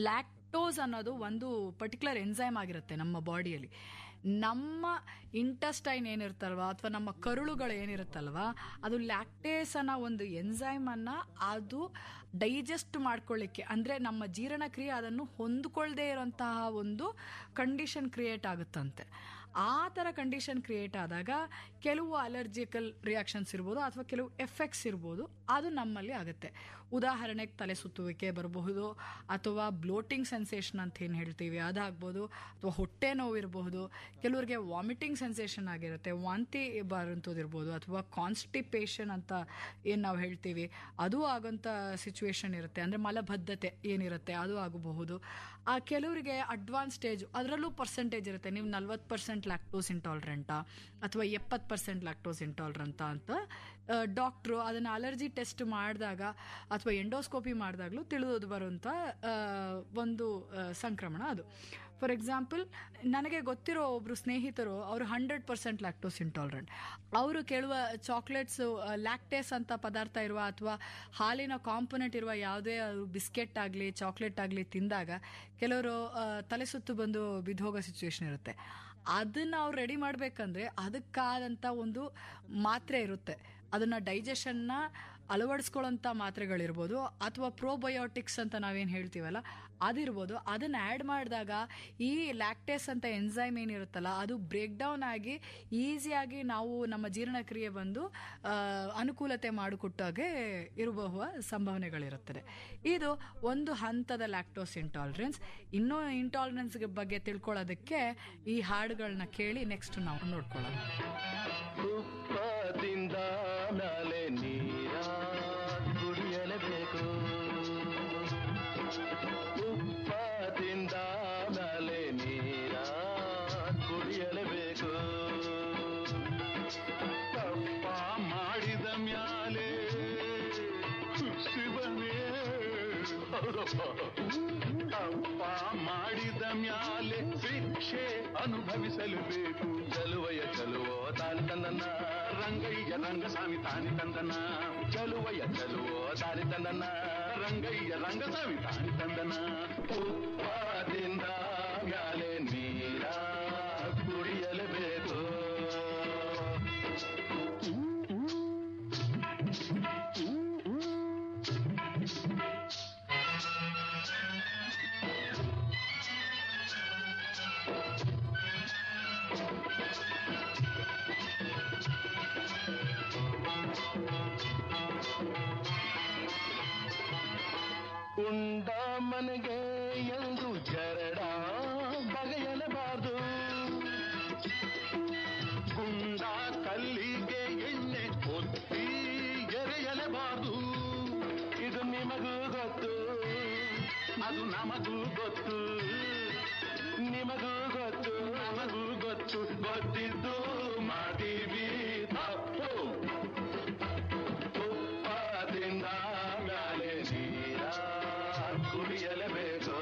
ಲ್ಯಾಕ್ಟೋಸ್ ಅನ್ನೋದು ಒಂದು ಪರ್ಟಿಕ್ಯುಲರ್ ಎನ್ಸೈಮ್ ಆಗಿರುತ್ತೆ ನಮ್ಮ ಬಾಡಿಯಲ್ಲಿ ನಮ್ಮ ಇಂಟಸ್ಟೈನ್ ಏನಿರುತ್ತಲ್ವಾ ಅಥವಾ ನಮ್ಮ ಕರುಳುಗಳು ಏನಿರುತ್ತಲ್ವಾ ಅದು ಲ್ಯಾಕ್ಟೇಸ್ ಅನ್ನೋ ಒಂದು ಎನ್ಸೈಮ್ ಅನ್ನ ಅದು ಡೈಜೆಸ್ಟ್ ಮಾಡ್ಕೊಳ್ಳಿಕ್ಕೆ ಅಂದ್ರೆ ನಮ್ಮ ಜೀರ್ಣಕ್ರಿಯೆ ಅದನ್ನು ಹೊಂದ್ಕೊಳ್ದೇ ಇರುವಂತಹ ಒಂದು ಕಂಡೀಷನ್ ಕ್ರಿಯೇಟ್ ಆಗುತ್ತಂತೆ ಆ ಥರ ಕಂಡೀಷನ್ ಕ್ರಿಯೇಟ್ ಆದಾಗ ಕೆಲವು ಅಲರ್ಜಿಕಲ್ ರಿಯಾಕ್ಷನ್ಸ್ ಇರ್ಬೋದು ಅಥವಾ ಕೆಲವು ಎಫೆಕ್ಟ್ಸ್ ಇರ್ಬೋದು ಅದು ನಮ್ಮಲ್ಲಿ ಆಗುತ್ತೆ ಉದಾಹರಣೆಗೆ ತಲೆ ಸುತ್ತುವಿಕೆ ಬರಬಹುದು ಅಥವಾ ಬ್ಲೋಟಿಂಗ್ ಸೆನ್ಸೇಷನ್ ಅಂತ ಏನು ಹೇಳ್ತೀವಿ ಅದಾಗ್ಬೋದು ಅಥವಾ ಹೊಟ್ಟೆ ನೋವು ಇರಬಹುದು ಕೆಲವರಿಗೆ ವಾಮಿಟಿಂಗ್ ಸೆನ್ಸೇಷನ್ ಆಗಿರುತ್ತೆ ವಾಂತಿ ಬರುವಂಥದ್ದು ಅಥವಾ ಕಾನ್ಸ್ಟಿಪೇಷನ್ ಅಂತ ಏನು ನಾವು ಹೇಳ್ತೀವಿ ಅದು ಆಗೋಂಥ ಸಿಚುವೇಶನ್ ಇರುತ್ತೆ ಅಂದರೆ ಮಲಬದ್ಧತೆ ಏನಿರುತ್ತೆ ಅದು ಆಗಬಹುದು ಆ ಕೆಲವರಿಗೆ ಅಡ್ವಾನ್ಸ್ ಸ್ಟೇಜ್ ಅದರಲ್ಲೂ ಪರ್ಸೆಂಟೇಜ್ ಇರುತ್ತೆ ನೀವು ನಲ್ವತ್ತು ಪರ್ಸೆಂಟ್ ಲ್ಯಾಕ್ಟೋಸ್ ಇಂಟಾಲ್ರೆಂಟಾ ಅಥವಾ ಎಪ್ಪತ್ತು ಪರ್ಸೆಂಟ್ ಲ್ಯಾಕ್ಟೋಸ್ ಇಂಟಾಲ್ರೆಂಟಾ ಅಂತ ಡಾಕ್ಟ್ರು ಅದನ್ನು ಅಲರ್ಜಿ ಟೆಸ್ಟ್ ಮಾಡಿದಾಗ ಅಥವಾ ಎಂಡೋಸ್ಕೋಪಿ ಮಾಡಿದಾಗಲೂ ತಿಳಿದು ಬರುವಂಥ ಆ, ಒಂದು ಆ, ಸಂಕ್ರಮಣ ಅದು ಫಾರ್ ಎಕ್ಸಾಂಪಲ್ ನನಗೆ ಗೊತ್ತಿರೋ ಒಬ್ರು ಸ್ನೇಹಿತರು ಅವರು ಹಂಡ್ರೆಡ್ ಪರ್ಸೆಂಟ್ ಲ್ಯಾಕ್ಟೋಸ್ ಇಂಟಾಲರೆಂಟ್ ಅವರು ಕೇಳುವ ಚಾಕ್ಲೇಟ್ಸ್ ಲ್ಯಾಕ್ಟೇಸ್ ಅಂತ ಪದಾರ್ಥ ಇರುವ ಅಥವಾ ಹಾಲಿನ ಕಾಂಪೊನೆಂಟ್ ಇರುವ ಯಾವುದೇ ಬಿಸ್ಕೆಟ್ ಆಗಲಿ ಚಾಕ್ಲೇಟ್ ಆಗಲಿ ತಿಂದಾಗ ಕೆಲವರು ಆ, ತಲೆ ಸುತ್ತು ಬಂದು ಬಿದ್ದೋಗೋ ಸಿಚುವೇಶನ್ ಇರುತ್ತೆ ಅದನ್ನ ಅವ್ರು ರೆಡಿ ಮಾಡ್ಬೇಕಂದ್ರೆ ಅದಕ್ಕಾದಂಥ ಒಂದು ಮಾತ್ರೆ ಇರುತ್ತೆ ಅದನ್ನ ಡೈಜೆಷನ್ನ ಅಳವಡಿಸ್ಕೊಳ್ಳೋಂಥ ಮಾತ್ರೆಗಳಿರ್ಬೋದು ಅಥವಾ ಪ್ರೋಬಯೋಟಿಕ್ಸ್ ಅಂತ ನಾವೇನು ಹೇಳ್ತೀವಲ್ಲ ಅದಿರ್ಬೋದು ಅದನ್ನ ಆ್ಯಡ್ ಮಾಡಿದಾಗ ಈ ಲ್ಯಾಕ್ಟೇಸ್ ಅಂತ ಎನ್ಸೈಮ್ ಏನಿರುತ್ತಲ್ಲ ಅದು ಬ್ರೇಕ್ ಡೌನ್ ಆಗಿ ಈಸಿಯಾಗಿ ನಾವು ನಮ್ಮ ಜೀರ್ಣಕ್ರಿಯೆ ಬಂದು ಆ, ಅನುಕೂಲತೆ ಮಾಡಿಕೊಟ್ಟಾಗೆ ಇರಬಹುವ ಸಂಭಾವನೆಗಳಿರುತ್ತದೆ ಇದು ಒಂದು ಹಂತದ ಲ್ಯಾಕ್ಟೋಸ್ ಇಂಟಾಲರೆನ್ಸ್ ಇನ್ನೂ ಇಂಟಾಲರೆನ್ಸ್ ಬಗ್ಗೆ ತಿಳ್ಕೊಳ್ಳೋದಕ್ಕೆ ಈ ಹಾಡುಗಳನ್ನ ಕೇಳಿ ನೆಕ್ಸ್ಟ್ ನಾವು ನೋಡ್ಕೊಳ್ಳೋಣ ತುಪ್ಪದಿಂದ ಮ್ಯಾಲೆ ನೀರ ಕುಡಿಯಲೇಬೇಕು ತುಪ್ಪದಿಂದ ಮ್ಯಾಲೆ ನೀರ ಕುಡಿಯಲೇಬೇಕು ತಪ್ಪ ಮಾಡಿದ ಮ್ಯಾಲೆ ಶಿವನೇ ಹೌದಪ್ಪ ತಪ್ಪ ಮಾಡಿದ ಮ್ಯಾಲೆ ಶಿಕ್ಷೆ ಅನುಭವಿಸಲೇಬೇಕು ಚಲುವಯ ಚಲುವೋ ತಾನಿ ತಂದನ ರಂಗಯ್ಯ ರಂಗಸ್ವಾಮಿ ತಾನಿ ತಂದನ ಚಲುವಯ ಚಲುವೋ ತಾನಿ ತಂದನ ರಂಗಯ್ಯ ರಂಗಸ್ವಾಮಿ ತಾನಿ ತಂದನ ಉಪ್ಪದಿಂದ ಮ್ಯಾಲೆ ನೀರ ಕುಡಿಯಲೇಬೇಕು ಉಂಡ ಮನೆಗೆ ಎಂದು ಜರಡ ಬಗೆಯಲೇಬಾರ್ದು ಗುಂಡ ಕಲ್ಲಿಗೆ ಎಣ್ಣೆ ಒತ್ತಿ ಎರೆಯಲೇಬಾರ್ದು ಇದು ನಿಮಗೂ ಗೊತ್ತು ಅದು ನಮಗೂ ಗೊತ್ತು ನಿಮಗೂ ಗೊತ್ತು ನಮಗೂ ಗೊತ್ತು ಗೊತ್ತಿದ್ದು ಮಾಡೀವಿ ತಪ್ಪು ತುಪ್ಪದಿಂದ ಮ್ಯಾಲೆ ನೀರ ಕುಡಿಯಲೇಬೇಕು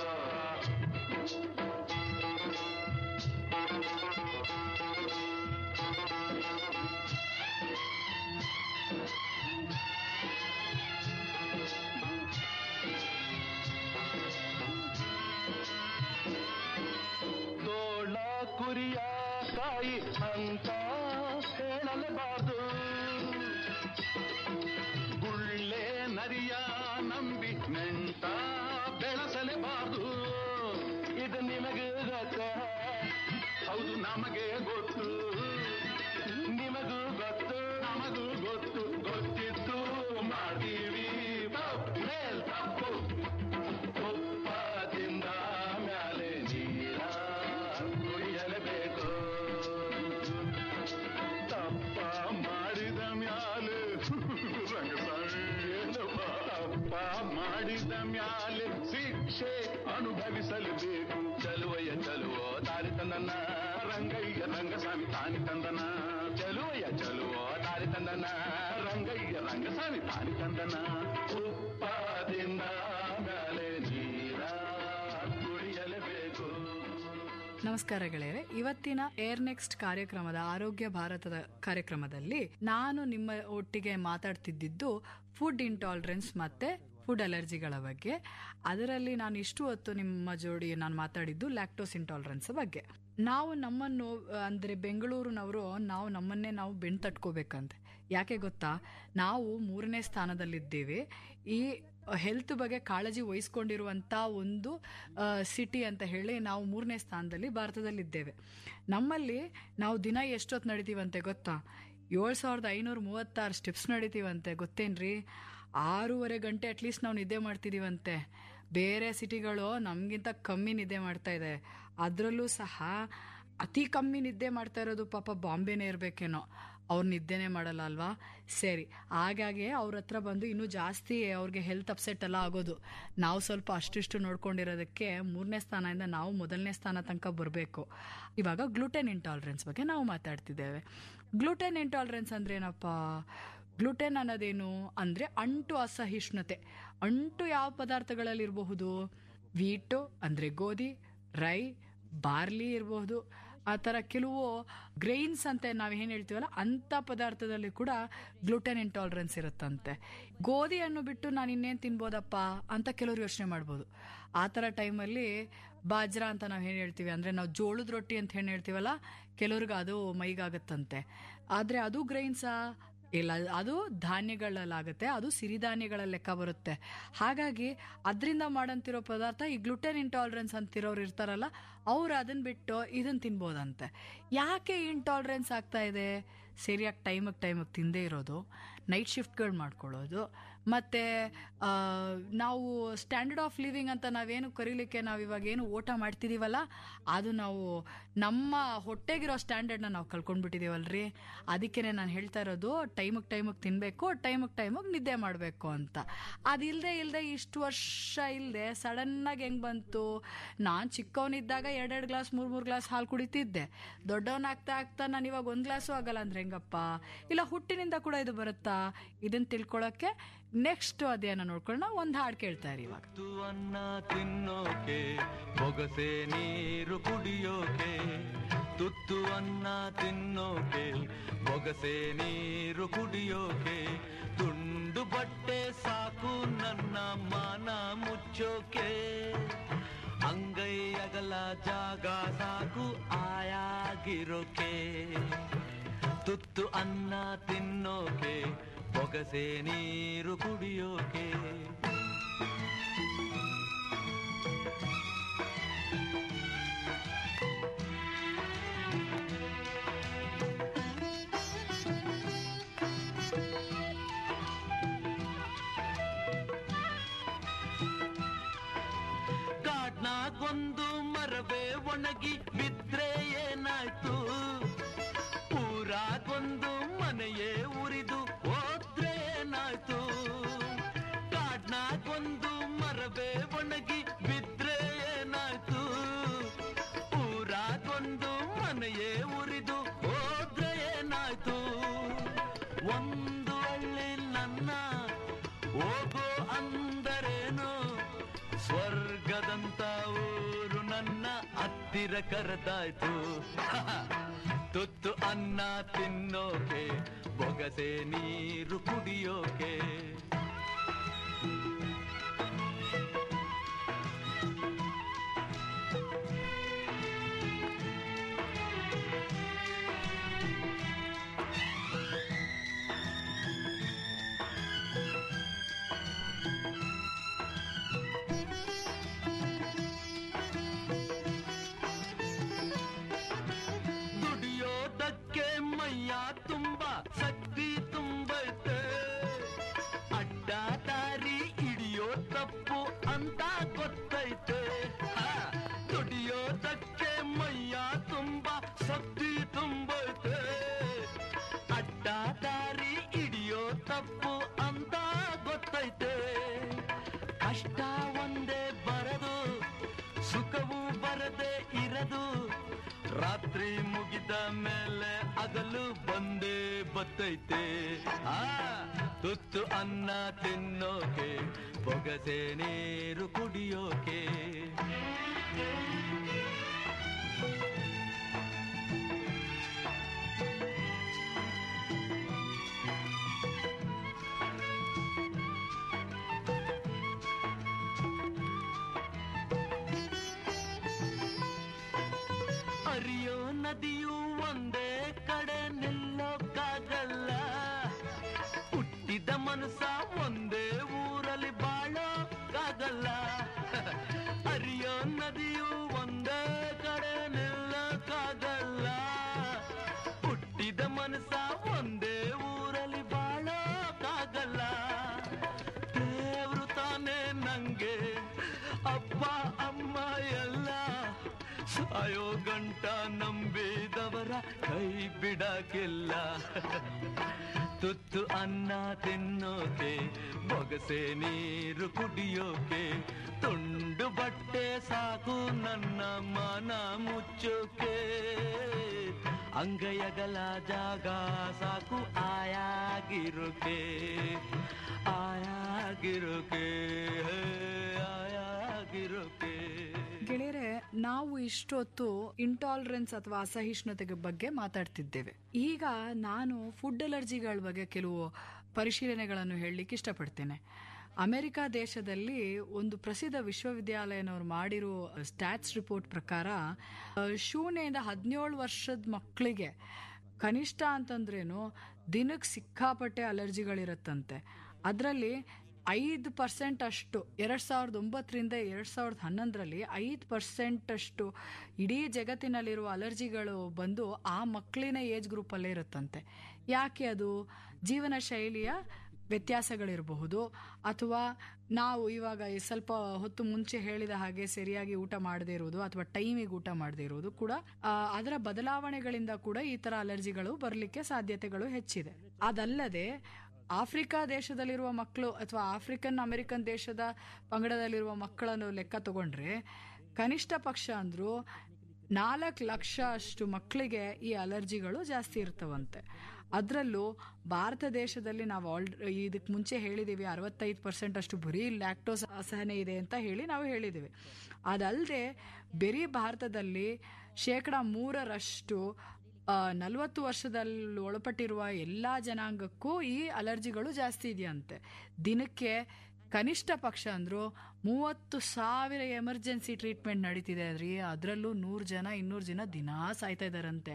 ತೋಳ ಕುರಿಯ ಕಾಯಿ ಅಂತ ಹೇಳಲೇಬಾರ್ದು ಗುಳ್ಳೆ ನರಿಯ ನಂಬಿ ನೆಂಟ ಬೆಳೆಸಲೇಬಾರ್ದು ಇದು ನಿಮಗೆ ಗೊತ್ತ ಹೌದು ನಮಗೆ ಗೊತ್ತು ನಿಮಗೂ ಗೊತ್ತು ನಮಗೂ ಗೊತ್ತು ಗೊತ್ತಿತ್ತು ಮಾಡ್ತೀವಿ ತಪ್ಪು ಮೇಲ್ ತಪ್ಪು ತುಪ್ಪದಿಂದ ಮ್ಯಾಲೆ ನೀರ ಕುಡಿಯಲೇಬೇಕು ತಪ್ಪ ಮಾಡಿದ ಮ್ಯಾಲೆ ರಂಗಸ್ವಾಮಿ ಏನಪ್ಪ ತಪ್ಪ ಮಾಡಿದ ಮ್ಯಾಲೆ ಶಿಕ್ಷೆ ಅನುಭವಿಸಲೇಬೇಕು ಚಲುವಯ್ಯ ಚಲುವೋ ದಾರಿ ತಂದನ ರಂಗಯ್ಯ ರಂಗಸ್ವಾಮಿ ತಾನಿ ತಂದನ ಚಲುವಯ್ಯ ಚಲುವೋ ದಾರಿ ತಂದನ ರಂಗಯ್ಯ ರಂಗಸ್ವಾಮಿ ತಾನಿ ತಂದನ ಉಪ್ಪದಿಂದ ಮ್ಯಾಲೆ ನೀರ ಕುಡಿಯಲೇಬೇಕು ನಮಸ್ಕಾರ ಗೆಳೆಯರೆ ಇವತ್ತಿನ ಏರ್ ನೆಕ್ಸ್ಟ್ ಕಾರ್ಯಕ್ರಮದ ಆರೋಗ್ಯ ಭಾರತದ ಕಾರ್ಯಕ್ರಮದಲ್ಲಿ ನಾನು ನಿಮ್ಮ ಒಟ್ಟಿಗೆ ಮಾತಾಡ್ತಿದ್ದಿದ್ದು ಫುಡ್ ಇಂಟಾಲರೆನ್ಸ್ ಮತ್ತೆ ಫುಡ್ ಅಲರ್ಜಿಗಳ ಬಗ್ಗೆ ಅದರಲ್ಲಿ ನಾನು ಇಷ್ಟು ಹೊತ್ತು ನಿಮ್ಮ ಜೋಡಿ ನಾನು ಮಾತಾಡಿದ್ದು ಲ್ಯಾಕ್ಟೋಸ್ ಇಂಟಾಲರೆನ್ಸ್ ಬಗ್ಗೆ ನಾವು ನಮ್ಮನ್ನು ಅಂದರೆ ಬೆಂಗಳೂರಿನವರು ನಾವು ನಮ್ಮನ್ನೇ ನಾವು ಬೆಣ್ ತಟ್ಕೋಬೇಕಂತೆ ಯಾಕೆ ಗೊತ್ತಾ ನಾವು ಮೂರನೇ ಸ್ಥಾನದಲ್ಲಿದ್ದೇವೆ ಈ ಹೆಲ್ತ್ ಬಗ್ಗೆ ಕಾಳಜಿ ವಹಿಸ್ಕೊಂಡಿರುವಂಥ ಒಂದು ಸಿಟಿ ಅಂತ ಹೇಳಿ ನಾವು ಮೂರನೇ ಸ್ಥಾನದಲ್ಲಿ ಭಾರತದಲ್ಲಿದ್ದೇವೆ ನಮ್ಮಲ್ಲಿ ನಾವು ದಿನ ಎಷ್ಟೊತ್ತು ನಡಿತೀವಂತೆ ಗೊತ್ತಾ ಏಳು ಸಾವಿರದ ಐನೂರ ಮೂವತ್ತಾರು ಸ್ಟೆಪ್ಸ್ ನಡಿತೀವಂತೆ ಗೊತ್ತೇನ್ರಿ ಆರೂವರೆ ಗಂಟೆ ಅಟ್ಲೀಸ್ಟ್ ನಾವು ನಿದ್ದೆ ಮಾಡ್ತಿದ್ದೀವಂತೆ ಬೇರೆ ಸಿಟಿಗಳು ನಮಗಿಂತ ಕಮ್ಮಿ ನಿದ್ದೆ ಮಾಡ್ತಾ ಇದೆ ಅದರಲ್ಲೂ ಸಹ ಅತಿ ಕಮ್ಮಿ ನಿದ್ದೆ ಮಾಡ್ತಾ ಇರೋದು ಪಾಪ ಬಾಂಬೆನೇ ಇರಬೇಕೇನೋ ಅವ್ರು ನಿದ್ದೆನೇ ಮಾಡಲ್ಲ ಅಲ್ವಾ ಸರಿ ಹಾಗಾಗಿ ಅವ್ರ ಹತ್ರ ಬಂದು ಇನ್ನೂ ಜಾಸ್ತಿ ಅವ್ರಿಗೆ ಹೆಲ್ತ್ ಅಪ್ಸೆಟ್ ಎಲ್ಲ ಆಗೋದು ನಾವು ಸ್ವಲ್ಪ ಅಷ್ಟಿಷ್ಟು ನೋಡ್ಕೊಂಡಿರೋದಕ್ಕೆ ಮೂರನೇ ಸ್ಥಾನದಿಂದ ನಾವು ಮೊದಲನೇ ಸ್ಥಾನ ತನಕ ಬರಬೇಕು ಇವಾಗ ಗ್ಲೂಟೆನ್ ಇಂಟಾಲರೆನ್ಸ್ ಬಗ್ಗೆ ನಾವು ಮಾತಾಡ್ತಿದ್ದೇವೆ ಗ್ಲೂಟೆನ್ ಇಂಟಾಲರೆನ್ಸ್ ಅಂದ್ರೆ ಏನಪ್ಪ ಗ್ಲುಟೆನ್ ಅನ್ನೋದೇನು ಅಂದರೆ ಅಂಟು ಅಸಹಿಷ್ಣುತೆ ಅಂಟು ಯಾವ ಪದಾರ್ಥಗಳಲ್ಲಿ ಇರಬಹುದು ವೀಟು ಅಂದರೆ ಗೋಧಿ ರೈ ಬಾರ್ಲಿ ಇರಬಹುದು ಆ ಥರ ಕೆಲವು ಗ್ರೈನ್ಸ್ ಅಂತ ನಾವು ಏನು ಹೇಳ್ತೀವಲ್ಲ ಅಂಥ ಪದಾರ್ಥದಲ್ಲಿ ಕೂಡ ಗ್ಲುಟೆನ್ ಇಂಟಾಲರೆನ್ಸ್ ಇರುತ್ತಂತೆ ಗೋಧಿಯನ್ನು ಬಿಟ್ಟು ನಾನು ಇನ್ನೇನು ತಿನ್ಬೋದಪ್ಪ ಅಂತ ಕೆಲವರು ಯೋಚನೆ ಮಾಡ್ಬೋದು ಆ ಥರ ಟೈಮಲ್ಲಿ ಬಾಜ್ರಾ ಅಂತ ನಾವು ಏನು ಹೇಳ್ತೀವಿ ಅಂದರೆ ನಾವು ಜೋಳದ ರೊಟ್ಟಿ ಅಂತ ಏನು ಹೇಳ್ತೀವಲ್ಲ ಕೆಲವ್ರಿಗೆ ಅದು ಮೈಗಾಗತ್ತಂತೆ ಆದರೆ ಅದು ಗ್ರೈನ್ಸಾ ಇಲ್ಲ ಅದು ಧಾನ್ಯಗಳಲ್ಲಾಗುತ್ತೆ ಅದು ಸಿರಿಧಾನ್ಯಗಳ ಲೆಕ್ಕ ಬರುತ್ತೆ ಹಾಗಾಗಿ ಅದರಿಂದ ಮಾಡಂತಿರೋ ಪದಾರ್ಥ ಈ ಗ್ಲುಟೆನ್ ಇಂಟಾಲರೆನ್ಸ್ ಅಂತಿರೋರು ಇರ್ತಾರಲ್ಲ ಅವ್ರು ಅದನ್ನ ಬಿಟ್ಟು ಇದನ್ನ ತಿನ್ಬೋದಂತೆ ಯಾಕೆ ಇಂಟಾಲರೆನ್ಸ್ ಆಗ್ತಾ ಇದೆ ಸರಿಯಾಗಿ ಟೈಮಿಗೆ ಟೈಮಿಗೆ ತಿಂದೇ ಇರೋದು ನೈಟ್ ಶಿಫ್ಟ್ಗಳು ಮಾಡ್ಕೊಳ್ಳೋದು ಮತ್ತು ನಾವು ಸ್ಟ್ಯಾಂಡರ್ಡ್ ಆಫ್ ಲಿವಿಂಗ್ ಅಂತ ನಾವೇನು ಕರೀಲಿಕ್ಕೆ ನಾವು ಇವಾಗ ಏನು ಓಟ ಮಾಡ್ತಿದ್ದೀವಲ್ಲ ಅದು ನಾವು ನಮ್ಮ ಹೊಟ್ಟೆಗಿರೋ ಸ್ಟ್ಯಾಂಡರ್ಡ್ನ ನಾವು ಕಳ್ಕೊಂಡ್ಬಿಟ್ಟಿದ್ದೀವಲ್ರಿ ಅದಕ್ಕೆ ನಾನು ಹೇಳ್ತಾ ಇರೋದು ಟೈಮಿಗೆ ಟೈಮಿಗೆ ತಿನ್ನಬೇಕು ಟೈಮಿಗೆ ಟೈಮಿಗೆ ನಿದ್ದೆ ಮಾಡಬೇಕು ಅಂತ ಅದಿಲ್ಲದೆ ಇಲ್ಲದೆ ಇಷ್ಟು ವರ್ಷ ಇಲ್ಲದೆ ಸಡನ್ನಾಗಿ ಹೆಂಗೆ ಬಂತು ನಾನು ಚಿಕ್ಕವನಿದ್ದಾಗ ಎರಡೆರಡು ಗ್ಲಾಸ್ ಮೂರು ಮೂರು ಗ್ಲಾಸ್ ಹಾಲು ಕುಡಿತಿದ್ದೆ ದೊಡ್ಡವನಾಗ್ತಾ ಆಗ್ತಾ ನಾನು ಇವಾಗ ಒಂದು ಗ್ಲಾಸು ಆಗಲ್ಲ ಅಂದ್ರೆ ಹೆಂಗಪ್ಪ ಇಲ್ಲ ಹುಟ್ಟಿನಿಂದ ಕೂಡ ಇದು ಬರುತ್ತಾ ಇದನ್ನ ತಿಳ್ಕೊಳ್ಳೋಕ್ಕೆ ನೆಕ್ಸ್ಟ್ ಅದೇನ ನೋಡ್ಕೊಳ್ಳೋಣ ಒಂದು ಹಾಡು ಕೇಳ್ತಾ ಇರಿ ಇವಾಗ ತುತ್ತು ಅನ್ನ ತಿನ್ನೋಕೆ ಬೊಗಸೆ ನೀರು ಕುಡಿಯೋಕೆ ತುತ್ತು ಅನ್ನ ತಿನ್ನೋಕೆ ಬೊಗಸೆ ನೀರು ಕುಡಿಯೋಕೆ ತುಂಡು ಬಟ್ಟೆ ಸಾಕು ನನ್ನ ಮಾನ ಮುಚ್ಚೋಕೆ ಅಂಗೈ ಅಗಲ ಜಾಗ ಸಾಕು ಆಯಾಗಿರೋಕೆ ತುತ್ತು ಅನ್ನ ತಿನ್ನೋಕೆ ಬೊಗಸೆ ನೀರು ಕುಡಿಯೋಕೆ ಕಾಡ್ನಾಗೊಂದು ಮರವೇ ಒಣಗಿ ಬಿದ್ರೆ ಏನಾಯ್ತು ಊರಾಗೊಂದು ಮನೆಯೇ ಉರಿದು ಹೋದ್ರೆ ಏನಾಯ್ತು ಕಾಡ್ನಾಗೊಂದು ಮರವೇ ಒಣಗಿ ಬಿದ್ರೆ ಏನಾಯ್ತು ಊರಾಗೊಂದು ಮನೆಯೇ ಉರಿದು ಹೋದ್ರೆ ಏನಾಯ್ತು ಒಂದು ಹಳ್ಳಿ ನನ್ನ ಹೋಗೋ ಅಂದರೇನು ಸ್ವರ್ಗದಂತ ಊರು ನನ್ನ ಹತ್ತಿರ ಕರೆದಾಯ್ತು ತುತ್ತು ಅನ್ನ ತಿನ್ನೋಕೆ ಬೊಗಸೆ ನೀರು ಕುಡಿಯೋಕೆ ದುಡಿಯೋದಕ್ಕೆ ಮೈಯ ತುಂಬ ಶಕ್ತಿ ತುಂಬೈತೆ ಅಡ್ಡ ದಾರಿ ಹಿಡಿಯೋ ತಪ್ಪು ಅಂತ ಗೊತ್ತೈತೆ ಹ, ದುಡಿಯೋದಕ್ಕೆ ಮೈಯ ತುಂಬ ಶಕ್ತಿ ತುಂಬೈತೆ ಅಡ್ಡ ದಾರಿ ಹಿಡಿಯೋ ತಪ್ಪು ಅಂತ ಗೊತ್ತೈತೆ ಕಷ್ಟ ಒಂದೇ ಬರದು ಸುಖವು ಬರದೆ ಇರದು ರಾತ್ರಿ ಮುಗಿದ ಮೇಲೆ ಹಗಲು ಬಂದೇ ಬತ್ತೈತೆ ಆ ತುತ್ತು ಅನ್ನ ತಿನ್ನೋಕೆ ಬೊಗಸೆ ನೀರು ಕುಡಿಯೋಕೆ ನದಿಯು ಒಂದೇ ಕಡೆ ನಿಲ್ಲೋಕ್ಕಾಗಲ್ಲ ಹುಟ್ಟಿದ ಮನಸ್ಸ ಒಂದೇ ಊರಲ್ಲಿ ಬಾಳೋಕ್ಕಾಗಲ್ಲ ಹರಿಯೋ ನದಿಯು ಒಂದೇ ಕಡೆ ನಿಲ್ಲೋಕ್ಕಾಗಲ್ಲ ಹುಟ್ಟಿದ ಮನಸ್ಸ ಒಂದೇ ಊರಲ್ಲಿ ಬಾಳೋಕ್ಕಾಗಲ್ಲ ದೇವ್ರು ತಾನೇ ನಂಗೆ ಅಪ್ಪ ಅಮ್ಮ ಎಲ್ಲ ಸಾಯೋ ಗಂಟ ನಂಬಿದವರ ಕೈ ಬಿಡಕ್ಕಿಲ್ಲ ತುತ್ತು ಅನ್ನ ತಿನ್ನೋಕೆ ಬೊಗಸೆ ನೀರು ಕುಡಿಯೋಕೆ ತುಂಡು ಬಟ್ಟೆ ಸಾಕು ನನ್ನ ಮನ ಮುಚ್ಚೋಕೆ ಅಂಗೈಯಗಲ ಜಾಗ ಸಾಕು ಆಯಾಗಿರೋಕೆ ಆಯಾಗಿರೋಕೆ ಆಯಾಗಿರೋಕೆ ಗೆಳೆಯರೆ ನಾವು ಇಷ್ಟೊತ್ತು ಇಂಟಾಲರೆನ್ಸ್ ಅಥವಾ ಅಸಹಿಷ್ಣುತೆಗೆ ಬಗ್ಗೆ ಮಾತಾಡ್ತಿದ್ದೇವೆ ಈಗ ನಾನು ಫುಡ್ ಅಲರ್ಜಿಗಳ ಬಗ್ಗೆ ಕೆಲವು ಪರಿಶೀಲನೆಗಳನ್ನು ಹೇಳಲಿಕ್ಕೆ ಇಷ್ಟಪಡ್ತೇನೆ ಅಮೆರಿಕ ದೇಶದಲ್ಲಿ ಒಂದು ಪ್ರಸಿದ್ಧ ವಿಶ್ವವಿದ್ಯಾಲಯನವರು ಮಾಡಿರೋ ಸ್ಟ್ಯಾಟ್ಸ್ ರಿಪೋರ್ಟ್ ಪ್ರಕಾರ ಆ, ಶೂನ್ಯದಿಂದ ಹದಿನೇಳು ವರ್ಷದ ಮಕ್ಕಳಿಗೆ ಕನಿಷ್ಠ ಅಂತಂದ್ರೇನು ದಿನಕ್ಕೆ ಸಿಕ್ಕಾಪಟ್ಟೆ ಅಲರ್ಜಿಗಳಿರುತ್ತಂತೆ ಅದರಲ್ಲಿ ಐದು ಪರ್ಸೆಂಟ್ ಅಷ್ಟು ಎರಡು ಸಾವಿರದ ಒಂಬತ್ತರಿಂದ ಎರಡು ಸಾವಿರದ ಹನ್ನೊಂದರಲ್ಲಿ ಐದು ಪರ್ಸೆಂಟ್ ಅಷ್ಟು ಇಡೀ ಜಗತ್ತಿನಲ್ಲಿರುವ ಅಲರ್ಜಿಗಳು ಬಂದು ಆ ಮಕ್ಕಳಿನ ಏಜ್ ಗ್ರೂಪಲ್ಲೇ ಇರುತ್ತಂತೆ ಯಾಕೆ ಅದು ಜೀವನ ಶೈಲಿಯ ವ್ಯತ್ಯಾಸಗಳಿರಬಹುದು ಅಥವಾ ನಾವು ಇವಾಗ ಈ ಸ್ವಲ್ಪ ಹೊತ್ತು ಮುಂಚೆ ಹೇಳಿದ ಹಾಗೆ ಸರಿಯಾಗಿ ಊಟ ಮಾಡದೇ ಇರುವುದು ಅಥವಾ ಟೈಮಿಗೆ ಊಟ ಮಾಡದೇ ಇರುವುದು ಕೂಡ ಆ, ಅದರ ಬದಲಾವಣೆಗಳಿಂದ ಕೂಡ ಈ ತರ ಅಲರ್ಜಿಗಳು ಬರಲಿಕ್ಕೆ ಸಾಧ್ಯತೆಗಳು ಹೆಚ್ಚಿದೆ ಅದಲ್ಲದೆ ಆಫ್ರಿಕಾ ದೇಶದಲ್ಲಿರುವ ಮಕ್ಕಳು ಅಥವಾ ಆಫ್ರಿಕನ್ ಅಮೆರಿಕನ್ ದೇಶದ ಪಂಗಡದಲ್ಲಿರುವ ಮಕ್ಕಳನ್ನು ಲೆಕ್ಕ ತಗೊಂಡ್ರೆ ಕನಿಷ್ಠ ಪಕ್ಷ ಅಂದ್ರು ನಾಲ್ಕು ಲಕ್ಷ ಅಷ್ಟು ಮಕ್ಕಳಿಗೆ ಈ ಅಲರ್ಜಿಗಳು ಜಾಸ್ತಿ ಇರ್ತವಂತೆ ಅದರಲ್ಲೂ ಭಾರತ ದೇಶದಲ್ಲಿ ನಾವು ಆಲ್ ಇದಕ್ಕೆ ಮುಂಚೆ ಹೇಳಿದ್ದೀವಿ ಅರವತ್ತೈದು ಪರ್ಸೆಂಟ್ ಅಷ್ಟು ಬರೀ ಲ್ಯಾಕ್ಟೋಸ್ ಅಸಹನೆ ಇದೆ ಅಂತ ಹೇಳಿ ನಾವು ಹೇಳಿದ್ದೀವಿ ಅದಲ್ಲದೆ ಬರೀ ಭಾರತದಲ್ಲಿ ಶೇಕಡ ಮೂರರಷ್ಟು ನಲವತ್ತು ವರ್ಷದಲ್ಲಿ ಒಳಪಟ್ಟಿರುವ ಎಲ್ಲ ಜನಾಂಗಕ್ಕೂ ಈ ಅಲರ್ಜಿಗಳು ಜಾಸ್ತಿ ಇದೆಯಂತೆ ದಿನಕ್ಕೆ ಕನಿಷ್ಠ ಪಕ್ಷ ಅಂದ್ರು ಮೂವತ್ತು ಸಾವಿರ ಎಮರ್ಜೆನ್ಸಿ ಟ್ರೀಟ್ಮೆಂಟ್ ನಡೀತಿದೆ ರೀ ಅದರಲ್ಲೂ ನೂರು ಜನ ಇನ್ನೂರು ಜನ ದಿನಾ ಸಾಯ್ತಾ ಇದಾರಂತೆ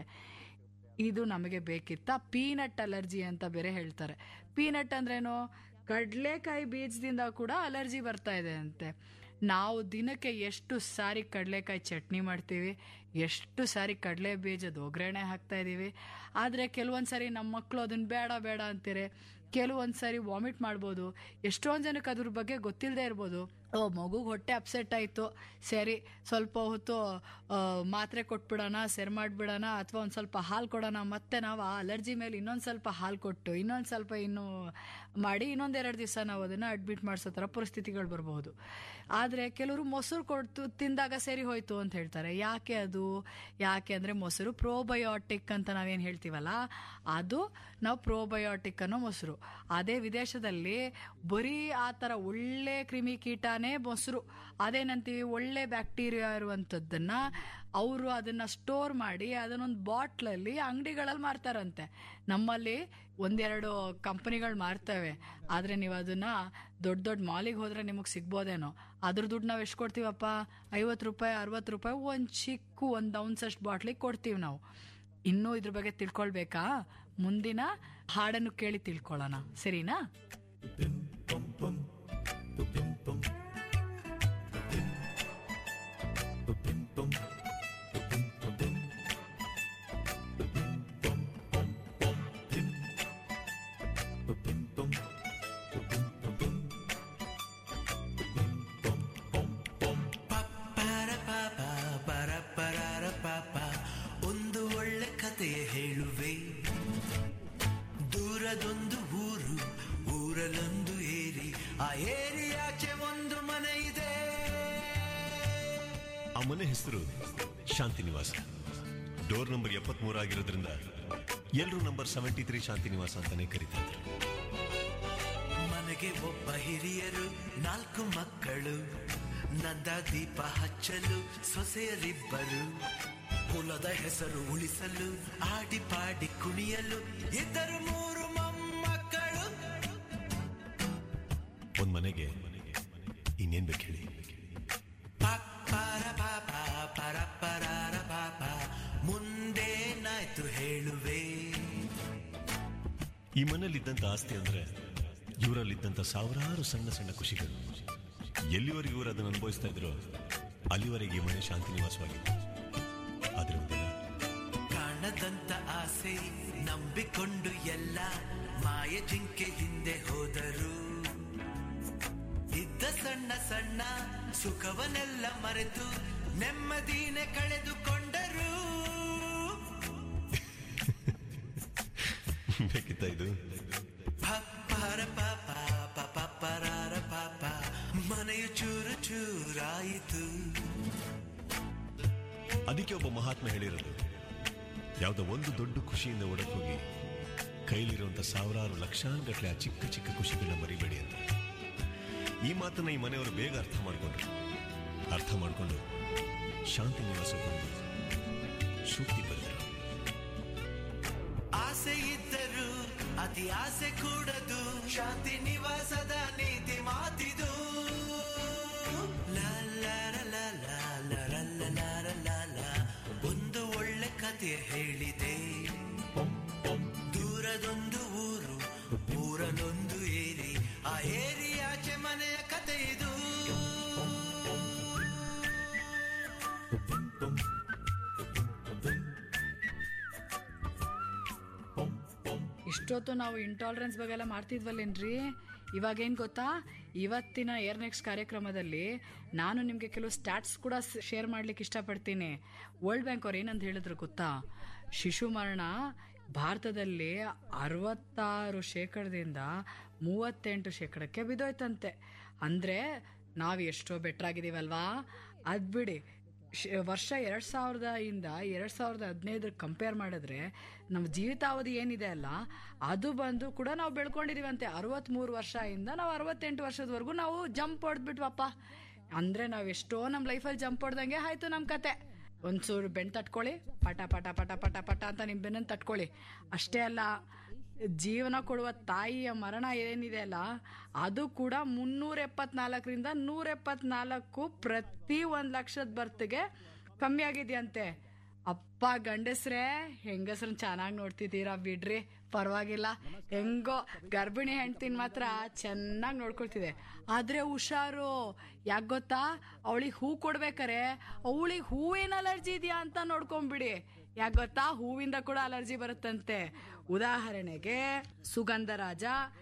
ಇದು ನಮಗೆ ಬೇಕಿತ್ತ ಪೀನಟ್ ಅಲರ್ಜಿ ಅಂತ ಬೇರೆ ಹೇಳ್ತಾರೆ ಪೀನಟ್ ಅಂದ್ರೇನು ಕಡಲೆಕಾಯಿ ಬೀಜದಿಂದ ಕೂಡ ಅಲರ್ಜಿ ಬರ್ತಾ ಇದೆ ಅಂತೆ ನಾವು ದಿನಕ್ಕೆ ಎಷ್ಟು ಸಾರಿ ಕಡಲೆಕಾಯಿ ಚಟ್ನಿ ಮಾಡ್ತೀವಿ ಎಷ್ಟು ಸಾರಿ ಕಡಲೆ ಬೀಜದ ಒಗ್ಗರಣೆ ಹಾಕ್ತಾ ಇದೀವಿ ಆದರೆ ಕೆಲವೊಂದು ಸಾರಿ ನಮ್ಮ ಮಕ್ಕಳು ಅದನ್ನ ಬೇಡ ಬೇಡ ಅಂತಾರೆ ಕೆಲವೊಂದು ಸಾರಿ ವಾಮಿಟ್ ಮಾಡ್ಬೋದು ಎಷ್ಟೊಂದು ಜನಕ್ಕೆ ಅದ್ರ ಬಗ್ಗೆ ಗೊತ್ತಿಲ್ಲದೆ ಇರ್ಬೋದು ಓ ಮಗುಗೆ ಹೊಟ್ಟೆ ಅಪ್ಸೆಟ್ ಆಯಿತು ಸರಿ ಸ್ವಲ್ಪ ಹೊತ್ತು ಆ, ಮಾತ್ರೆ ಕೊಟ್ಬಿಡೋಣ ಸೆರ್ ಮಾಡಿಬಿಡೋಣ ಅಥವಾ ಒಂದು ಸ್ವಲ್ಪ ಹಾಲು ಕೊಡೋಣ ಮತ್ತೆ ನಾವು ಆ ಅಲರ್ಜಿ ಮೇಲೆ ಇನ್ನೊಂದು ಸ್ವಲ್ಪ ಹಾಲು ಕೊಟ್ಟು ಇನ್ನೊಂದು ಸ್ವಲ್ಪ ಇನ್ನು ಮಾಡಿ ಇನ್ನೊಂದೆರಡು ದಿವಸ ನಾವು ಅದನ್ನು ಅಡ್ಮಿಟ್ ಮಾಡಿಸೋ ಥರ ಪರಿಸ್ಥಿತಿಗಳು ಬರಬಹುದು ಆದರೆ ಕೆಲವರು ಮೊಸರು ಕೊಡ್ತು ತಿಂದಾಗ ಸರಿ ಹೋಯ್ತು ಅಂತ ಹೇಳ್ತಾರೆ ಯಾಕೆ ಅದು ಯಾಕೆ ಅಂದರೆ ಮೊಸರು ಪ್ರೋಬಯೋಟಿಕ್ ಅಂತ ನಾವೇನು ಹೇಳ್ತೀವಲ್ಲ ಅದು ನಾವು ಪ್ರೋಬಯೋಟಿಕ್ ಅನ್ನೋ ಮೊಸರು ಅದೇ ವಿದೇಶದಲ್ಲಿ ಬರೀ ಆ ಥರ ಒಳ್ಳೆ ಕ್ರಿಮಿ ಕೀಟನೇ ಮೊಸರು ಅದೇನಂತೀವಿ ಒಳ್ಳೆ ಬ್ಯಾಕ್ಟೀರಿಯಾ ಇರುವಂಥದ್ದನ್ನ ಅವರು ಅದನ್ನ ಸ್ಟೋರ್ ಮಾಡಿ ಅದನ್ನೊಂದು ಬಾಟ್ಲಲ್ಲಿ ಅಂಗಡಿಗಳಲ್ಲಿ ಮಾರ್ತಾರಂತೆ ನಮ್ಮಲ್ಲಿ ಒಂದೆರಡು ಕಂಪನಿಗಳು ಮಾರ್ತವೆ ಆದ್ರೆ ನೀವು ಅದನ್ನ ದೊಡ್ಡ ದೊಡ್ಡ ಮಾಲಿಗೆ ಹೋದ್ರೆ ನಿಮಗೆ ಸಿಗ್ಬೋದೇನೋ ಅದ್ರ ದುಡ್ಡು ನಾವು ಎಷ್ಟು ಕೊಡ್ತೀವಪ್ಪ ಐವತ್ತು ರೂಪಾಯಿ ಅರವತ್ತು ರೂಪಾಯಿ ಒಂದು ಚಿಕ್ಕ ಒಂದು ಔನ್ಸ್ ಅಷ್ಟು ಬಾಟ್ಲಿಗೆ ಕೊಡ್ತೀವಿ ನಾವು ಇನ್ನೂ ಇದ್ರ ಬಗ್ಗೆ ತಿಳ್ಕೊಳ್ಬೇಕಾ ಮುಂದಿನ ಹಾಡನ್ನು ಕೇಳಿ ತಿಳ್ಕೊಳ್ಳೋಣ ಸರಿನಾ ಒಂದು ಒಳ್ಳೆ ಕಥೆಯ ಹೇಳುವೆ ದೂರದೊಂದು ಊರು ಊರಲ್ಲೊಂದು ಏರಿ ಆ ಏರಿಯಾಚೆ ಒಂದು ಮನೆ ಇದೆ ಆ ಮನೆ ಹೆಸರು ಶಾಂತಿ ನಿವಾಸ ಡೋರ್ ನಂಬರ್ ಎಪ್ಪತ್ಮೂರು ಆಗಿರೋದ್ರಿಂದ ಎಲ್ಲರೂ ನಂಬರ್ ಸೆವೆಂಟಿ ತ್ರೀ ಶಾಂತಿ ನಿವಾಸ ಅಂತಾನೆ ಕರೀತಾ ಇದ್ರು ಮನೆಗೆ ಒಬ್ಬ ಹಿರಿಯರು ನಾಲ್ಕು ಮಕ್ಕಳು ನಂದ ದೀಪ ಹಚ್ಚಲು ಸೊಸೆಯರಿಬ್ಬರು ಕುಲದ ಹೆಸರು ಉಳಿಸಲು ಆಡಿ ಪಾಡಿ ಕುಣಿಯಲು ಇದ್ದರು ಮೂರು ಮೊಮ್ಮಕ್ಕಳು ಒಂದ್ ಮನೆಗೆ ಇನ್ನೇನ್ ಬೇಕು ಹೇಳಿ ಪರ ಪಾಪ ಪರ ಪರಾರ ಪಾಪ ಮುಂದೆ ಏನಾಯ್ತು ಹೇಳುವೆ ಈ ಮನೇಲಿದ್ದಂತ ಆಸ್ತಿ ಅಂದ್ರೆ ಇವರಲ್ಲಿದ್ದಂತ ಸಾವಿರಾರು ಸಣ್ಣ ಸಣ್ಣ ಖುಷಿಗಳು ಎಲ್ಲಿವರೆಗೂ ಇವರು ಅದನ್ನು ಅನುಭವಿಸ್ತಾ ಇದ್ರು ಅಲ್ಲಿವರೆಗೆ ಈ ಮನೆ ಶಾಂತಿ ನಿವಾಸವಾಗಿತ್ತು ಆದ್ರೆ ಒಂದಿನ ಕಾಣದಂತ ಆಸೆ ನಂಬಿಕೊಂಡು ಎಲ್ಲ ಮಾಯ ಜಿಂಕೆ ಹಿಂದೆ ಹೋದರು ಇದ್ದ ಸಣ್ಣ ಸಣ್ಣ ಸುಖವನ್ನೆಲ್ಲ ಮರೆತು ನೆಮ್ಮದಿನೇ ಕಳೆದುಕೊಂಡರು ಬೇಕಿತ್ತ ಇದು ಪರ ಪಾಪ ಪಾಪ ಪರಾರ ಪಾಪ ಮನೆಯು ಚೂರು ಚೂರಾಯಿತು ಅದಕ್ಕೆ ಒಬ್ಬ ಮಹಾತ್ಮ ಹೇಳಿರೋದು ಯಾವುದೋ ಒಂದು ದೊಡ್ಡ ಖುಷಿಯಿಂದ ಓಡಕ್ ಹೋಗಿ ಕೈಲಿರುವಂತ ಸಾವಿರಾರು ಲಕ್ಷಾನುಗಟ್ಲೆ ಆ ಚಿಕ್ಕ ಚಿಕ್ಕ ಖುಷಿಗಳನ್ನ ಮರಿಬೇಡಿ ಅಂತ ಈ ಮಾತನ್ನ ಈ ಮನೆಯವರು ಬೇಗ ಅರ್ಥ ಮಾಡ್ಕೊಂಡ್ರು ಅರ್ಥ ಮಾಡ್ಕೊಂಡು ಶಾಂತಿ ನಿವಾಸಕ್ಕೊಂದು ಸೂಕ್ತಿ ಬರೆದರು ಆಸೆ ಇದ್ದರು ಅತಿ ಆಸೆ ಕೂಡದು ಶಾಂತಿ ನಿವಾಸದ ನೀತಿ ಮಾತಿದು ಲಾ ಲಾ ರ ಲಾ ಲಾ ಲಾ ರ ಲ ಲಾ ರ ಲಾ ಲಾ. ಒಂದು ಒಳ್ಳೆ ಕಥೆ ಹೇಳಿದೆ ದೂರದೊಂದು ಊರು ಊರಲ್ಲೊಂದು ಏರಿ ಆ ಏರಿ ಆಚೆ ಮನೆಯ ಕಥೆ ಇದು ಇಷ್ಟೊತ್ತು ನಾವು ಇಂಟಾಲರೆನ್ಸ್ ಬಗ್ಗೆ ಎಲ್ಲ ಮಾಡ್ತಿದ್ವಲ್ಲೇನ್ರಿ ಇವಾಗೇನ್ ಗೊತ್ತಾ ಇವತ್ತಿನ ಏರ್ ನೆಕ್ಸ್ಟ್ ಕಾರ್ಯಕ್ರಮದಲ್ಲಿ ನಾನು ನಿಮಗೆ ಕೆಲವು ಸ್ಟ್ಯಾಟ್ಸ್ ಕೂಡ ಶೇರ್ ಮಾಡ್ಲಿಕ್ಕೆ ಇಷ್ಟಪಡ್ತೀನಿ ವರ್ಲ್ಡ್ ಬ್ಯಾಂಕ್ ಅವ್ರು ಏನಂತ ಹೇಳಿದ್ರು ಗೊತ್ತಾ ಶಿಶು ಮರಣ ಭಾರತದಲ್ಲಿ ಅರವತ್ತಾರು ಶೇಕಡದಿಂದ ಮೂವತ್ತೆಂಟು ಶೇಕಡಕ್ಕೆ ಬಿದ್ದೋಯ್ತಂತೆ ಅಂದ್ರೆ ನಾವು ಎಷ್ಟೋ ಬೆಟರ್ ಆಗಿದೀವಲ್ವಾ ಅದ್ ಬಿಡಿ ಶ್- ವರ್ಷ ಎರಡ್ ಸಾವಿರದ ಇಂದ ಎರಡ್ ಸಾವಿರದ ಹದಿನೈದರ ಕಂಪೇರ್ ಮಾಡಿದ್ರೆ ನಮ್ಮ ಜೀವಿತಾವಧಿ ಏನಿದೆ ಅಲ್ಲ ಅದು ಬಂದು ಕೂಡ ನಾವು ಬೆಳ್ಕೊಂಡಿದೀವಂತೆ ಅರವತ್ಮೂರು ವರ್ಷ ಇಂದ ನಾವು ಅರವತ್ತೆಂಟು ವರ್ಷದವರೆಗೂ ನಾವು ಜಂಪ್ ಹೊಡೆದ್ಬಿಟ್ವಪ್ಪ ಅಂದ್ರೆ ನಾವ್ ಎಷ್ಟೋ ನಮ್ಮ ಲೈಫಲ್ಲಿ ಜಂಪ್ ಹೊಡೆದಂಗೆ ಆಯ್ತು ನಮ್ಮ ಕತೆ ಒಂಚೂರು ಬೆಣ್ ತಟ್ಕೊಳ್ಳಿ ಪಟ ಪಟ ಪಟ ಪಟ ಪಟ ಅಂತ ನಿಮ್ ಬೆನ್ನನ್ನು ತಟ್ಕೊಳ್ಳಿ ಅಷ್ಟೇ ಅಲ್ಲ ಜೀವನ ಕೊಡುವ ತಾಯಿಯ ಮರಣ ಏನಿದೆ ಅಲ್ಲ ಅದು ಕೂಡ ಮುನ್ನೂರ ಎಪ್ಪತ್ನಾಲ್ಕರಿಂದ ನೂರ ಎಪ್ಪತ್ನಾಲ್ಕು ಪ್ರತಿ ಒಂದ್ ಲಕ್ಷದ ಬರ್ತ್ಗೆ ಕಮ್ಮಿ ಆಗಿದೆಯಂತೆ ಅಪ್ಪ ಗಂಡಸ್ರೇ ಹೆಂಗಸ್ರನ್ನ ಚೆನ್ನಾಗಿ ನೋಡ್ತಿದ್ದೀರಾ ಬಿಡ್ರಿ ಪರವಾಗಿಲ್ಲ ಹೆಂಗೋ ಗರ್ಭಿಣಿ ಹೆಂಡ್ತಿನ ಮಾತ್ರ ಚೆನ್ನಾಗಿ ನೋಡ್ಕೊಳ್ತಿದೆ ಆದ್ರೆ ಹುಷಾರು ಯಾಕೆ ಗೊತ್ತಾ ಅವಳಿಗೆ ಹೂ ಕೊಡ್ಬೇಕಾರೆ ಅವಳಿಗೆ ಹೂವಿನ ಅಲರ್ಜಿ ಇದೆಯಾ ಅಂತ ನೋಡ್ಕೊಂಬಿಡಿ ಯಾಕೆ ಗೊತ್ತಾ ಹೂವಿಂದ ಕೂಡ ಅಲರ್ಜಿ ಬರುತ್ತಂತೆ ಉದಾಹರಣೆಗೆ ಸುಗಂಧರಾಜ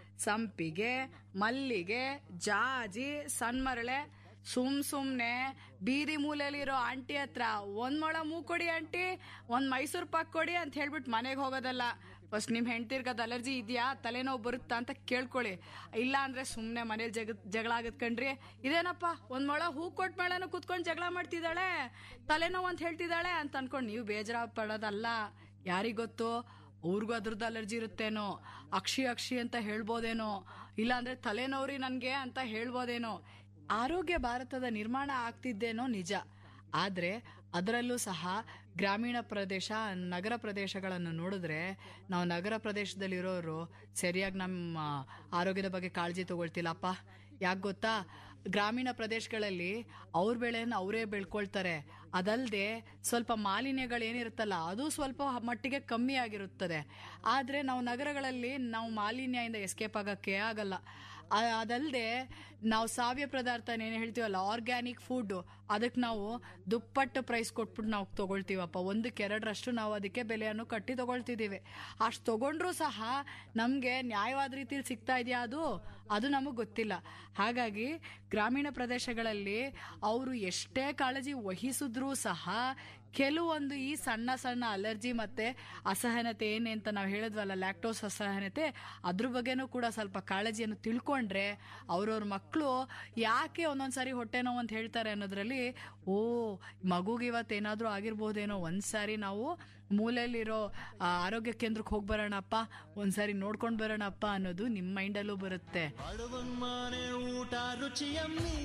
ಸಂಪಿಗೆ ಮಲ್ಲಿಗೆ ಜಾಜಿ ಸಣ್ಮರಳೆ ಸುಮ್ ಸುಮ್ನೆ ಬೀದಿ ಮೂಲೆಯಲ್ಲಿರೋ ಆಂಟಿ ಹತ್ರ ಒಂದ್ ಮೊಳ ಮೂ ಕೊಡಿ ಆಂಟಿ ಒಂದ್ ಮೈಸೂರ್ ಪಾಕ್ ಕೊಡಿ ಅಂತ ಹೇಳ್ಬಿಟ್ಟು ಮನೆಗೆ ಹೋಗೋದಲ್ಲ ಫಸ್ಟ್ ನಿಮ್ ಹೆಂಡ್ತಿರ್ಗದ ಅಲರ್ಜಿ ಇದೆಯಾ ತಲೆನೋವು ಬರುತ್ತಾ ಅಂತ ಕೇಳ್ಕೊಳ್ಳಿ ಇಲ್ಲ ಅಂದ್ರೆ ಸುಮ್ನೆ ಮನೇಲಿ ಜಗ ಜಗಳ ಆಗತ್ ಕಣ್ರಿ ಇದೇನಪ್ಪ ಒಂದ್ ಮೊಳ ಹೂ ಕೊಟ್ಟ ಮೇಳನು ಕುತ್ಕೊಂಡ್ ಜಗಳ ಮಾಡ್ತಿದ್ದಾಳೆ ತಲೆನೋವು ಅಂತ ಹೇಳ್ತಿದ್ದಾಳೆ ಅಂತ ಅನ್ಕೊಂಡ್ ನೀವು ಬೇಜಾರ ಪಡೋದಲ್ಲ ಯಾರಿಗ್ ಗೊತ್ತು ಅವ್ರಿಗೂ ಅದ್ರದ್ದು ಅಲರ್ಜಿ ಇರುತ್ತೇನೋ ಅಕ್ಷಿ ಅಕ್ಷಿ ಅಂತ ಹೇಳ್ಬೋದೇನೋ ಇಲ್ಲ ಅಂದ್ರೆ ತಲೆನೋವ್ರಿ ನನ್ಗೆ ಅಂತ ಹೇಳ್ಬೋದೇನೋ ಆರೋಗ್ಯ ಭಾರತದ ನಿರ್ಮಾಣ ಆಗ್ತಿದ್ದೇನೋ ನಿಜ ಆದ್ರೆ ಅದರಲ್ಲೂ ಸಹ ಗ್ರಾಮೀಣ ಪ್ರದೇಶ ನಗರ ಪ್ರದೇಶಗಳನ್ನು ನೋಡಿದ್ರೆ ನಾವು ನಗರ ಪ್ರದೇಶದಲ್ಲಿರೋರು ಸರಿಯಾಗಿ ನಮ್ಮ ಆರೋಗ್ಯದ ಬಗ್ಗೆ ಕಾಳಜಿ ತಗೊಳ್ತಿಲ್ಲಪ್ಪ ಯಾಕೆ ಗೊತ್ತಾ ಗ್ರಾಮೀಣ ಪ್ರದೇಶಗಳಲ್ಲಿ ಅವ್ರ ಬೆಳೆಯನ್ನು ಅವರೇ ಬೆಳ್ಕೊಳ್ತಾರೆ ಅದಲ್ಲದೆ ಸ್ವಲ್ಪ ಮಾಲಿನ್ಯಗಳು ಏನಿರುತ್ತಲ್ಲ ಅದು ಸ್ವಲ್ಪ ಮಟ್ಟಿಗೆ ಕಮ್ಮಿ ಆಗಿರುತ್ತದೆ ಆದರೆ ನಾವು ನಗರಗಳಲ್ಲಿ ನಾವು ಮಾಲಿನ್ಯದಿಂದ ಎಸ್ಕೇಪ್ ಆಗಕ್ಕೆ ಆಗಲ್ಲ ಆ- ಅದಲ್ಲದೆ ನಾವು ಸಾವ್ಯ ಪದಾರ್ಥ ಏನು ಹೇಳ್ತೀವಲ್ಲ ಆರ್ಗ್ಯಾನಿಕ್ ಫುಡ್ ಅದಕ್ಕೆ ನಾವು ದುಪ್ಪಟ್ಟು ಪ್ರೈಸ್ ಕೊಟ್ಬಿಟ್ಟು ನಾವು ತಗೊಳ್ತೀವಪ್ಪ ಒಂದಕ್ಕೆ ಎರಡರಷ್ಟು ನಾವು ಅದಕ್ಕೆ ಬೆಲೆಯನ್ನು ಕಟ್ಟಿ ತಗೊಳ್ತಿದ್ದೀವಿ ಅಷ್ಟು ತಗೊಂಡ್ರೂ ಸಹ ನಮಗೆ ನ್ಯಾಯವಾದ ರೀತಿಯಲ್ಲಿ ಸಿಗ್ತಾ ಇದೆಯಾ ಅದು ಅದು ನಮಗೆ ಗೊತ್ತಿಲ್ಲ ಹಾಗಾಗಿ ಗ್ರಾಮೀಣ ಪ್ರದೇಶಗಳಲ್ಲಿ ಅವರು ಎಷ್ಟೇ ಕಾಳಜಿ ವಹಿಸಿದ್ರೂ ಸಹ ಕೆಲವೊಂದು ಈ ಸಣ್ಣ ಸಣ್ಣ ಅಲರ್ಜಿ ಮತ್ತೆ ಅಸಹನತೆ ಏನೇ ಅಂತ ನಾವು ಹೇಳಿದ್ವಲ್ಲ ಲ್ಯಾಕ್ಟೋಸ್ ಅಸಹನತೆ ಅದ್ರ ಬಗ್ಗೆನೂ ಕೂಡ ಸ್ವಲ್ಪ ಕಾಳಜಿಯನ್ನು ತಿಳ್ಕೊಂಡ್ರೆ ಅವ್ರವ್ರ ಮಕ್ಕಳು ಯಾಕೆ ಒಂದೊಂದ್ಸಾರಿ ಹೊಟ್ಟೆ ನೋವು ಅಂತ ಹೇಳ್ತಾರೆ ಅನ್ನೋದ್ರಲ್ಲಿ ಓ ಮಗುಗೆ ಇವತ್ತೇನಾದ್ರೂ ಆಗಿರ್ಬೋದೇನೋ ಒಂದ್ಸಾರಿ ನಾವು ಮೂಲೆಯಲ್ಲಿರೋ ಆ, ಆರೋಗ್ಯ ಕೇಂದ್ರಕ್ಕೆ ಹೋಗಿ ಬರೋಣಪ್ಪ ಒಂದ್ಸಾರಿ ನೋಡ್ಕೊಂಡ್ ಬರೋಣಪ್ಪ ಅನ್ನೋದು ನಿಮ್ಮ ಮೈಂಡಲ್ಲೂ ಬರುತ್ತೆ ಮನೆ ಊಟ ರುಚಿಯಮ್ಮಿ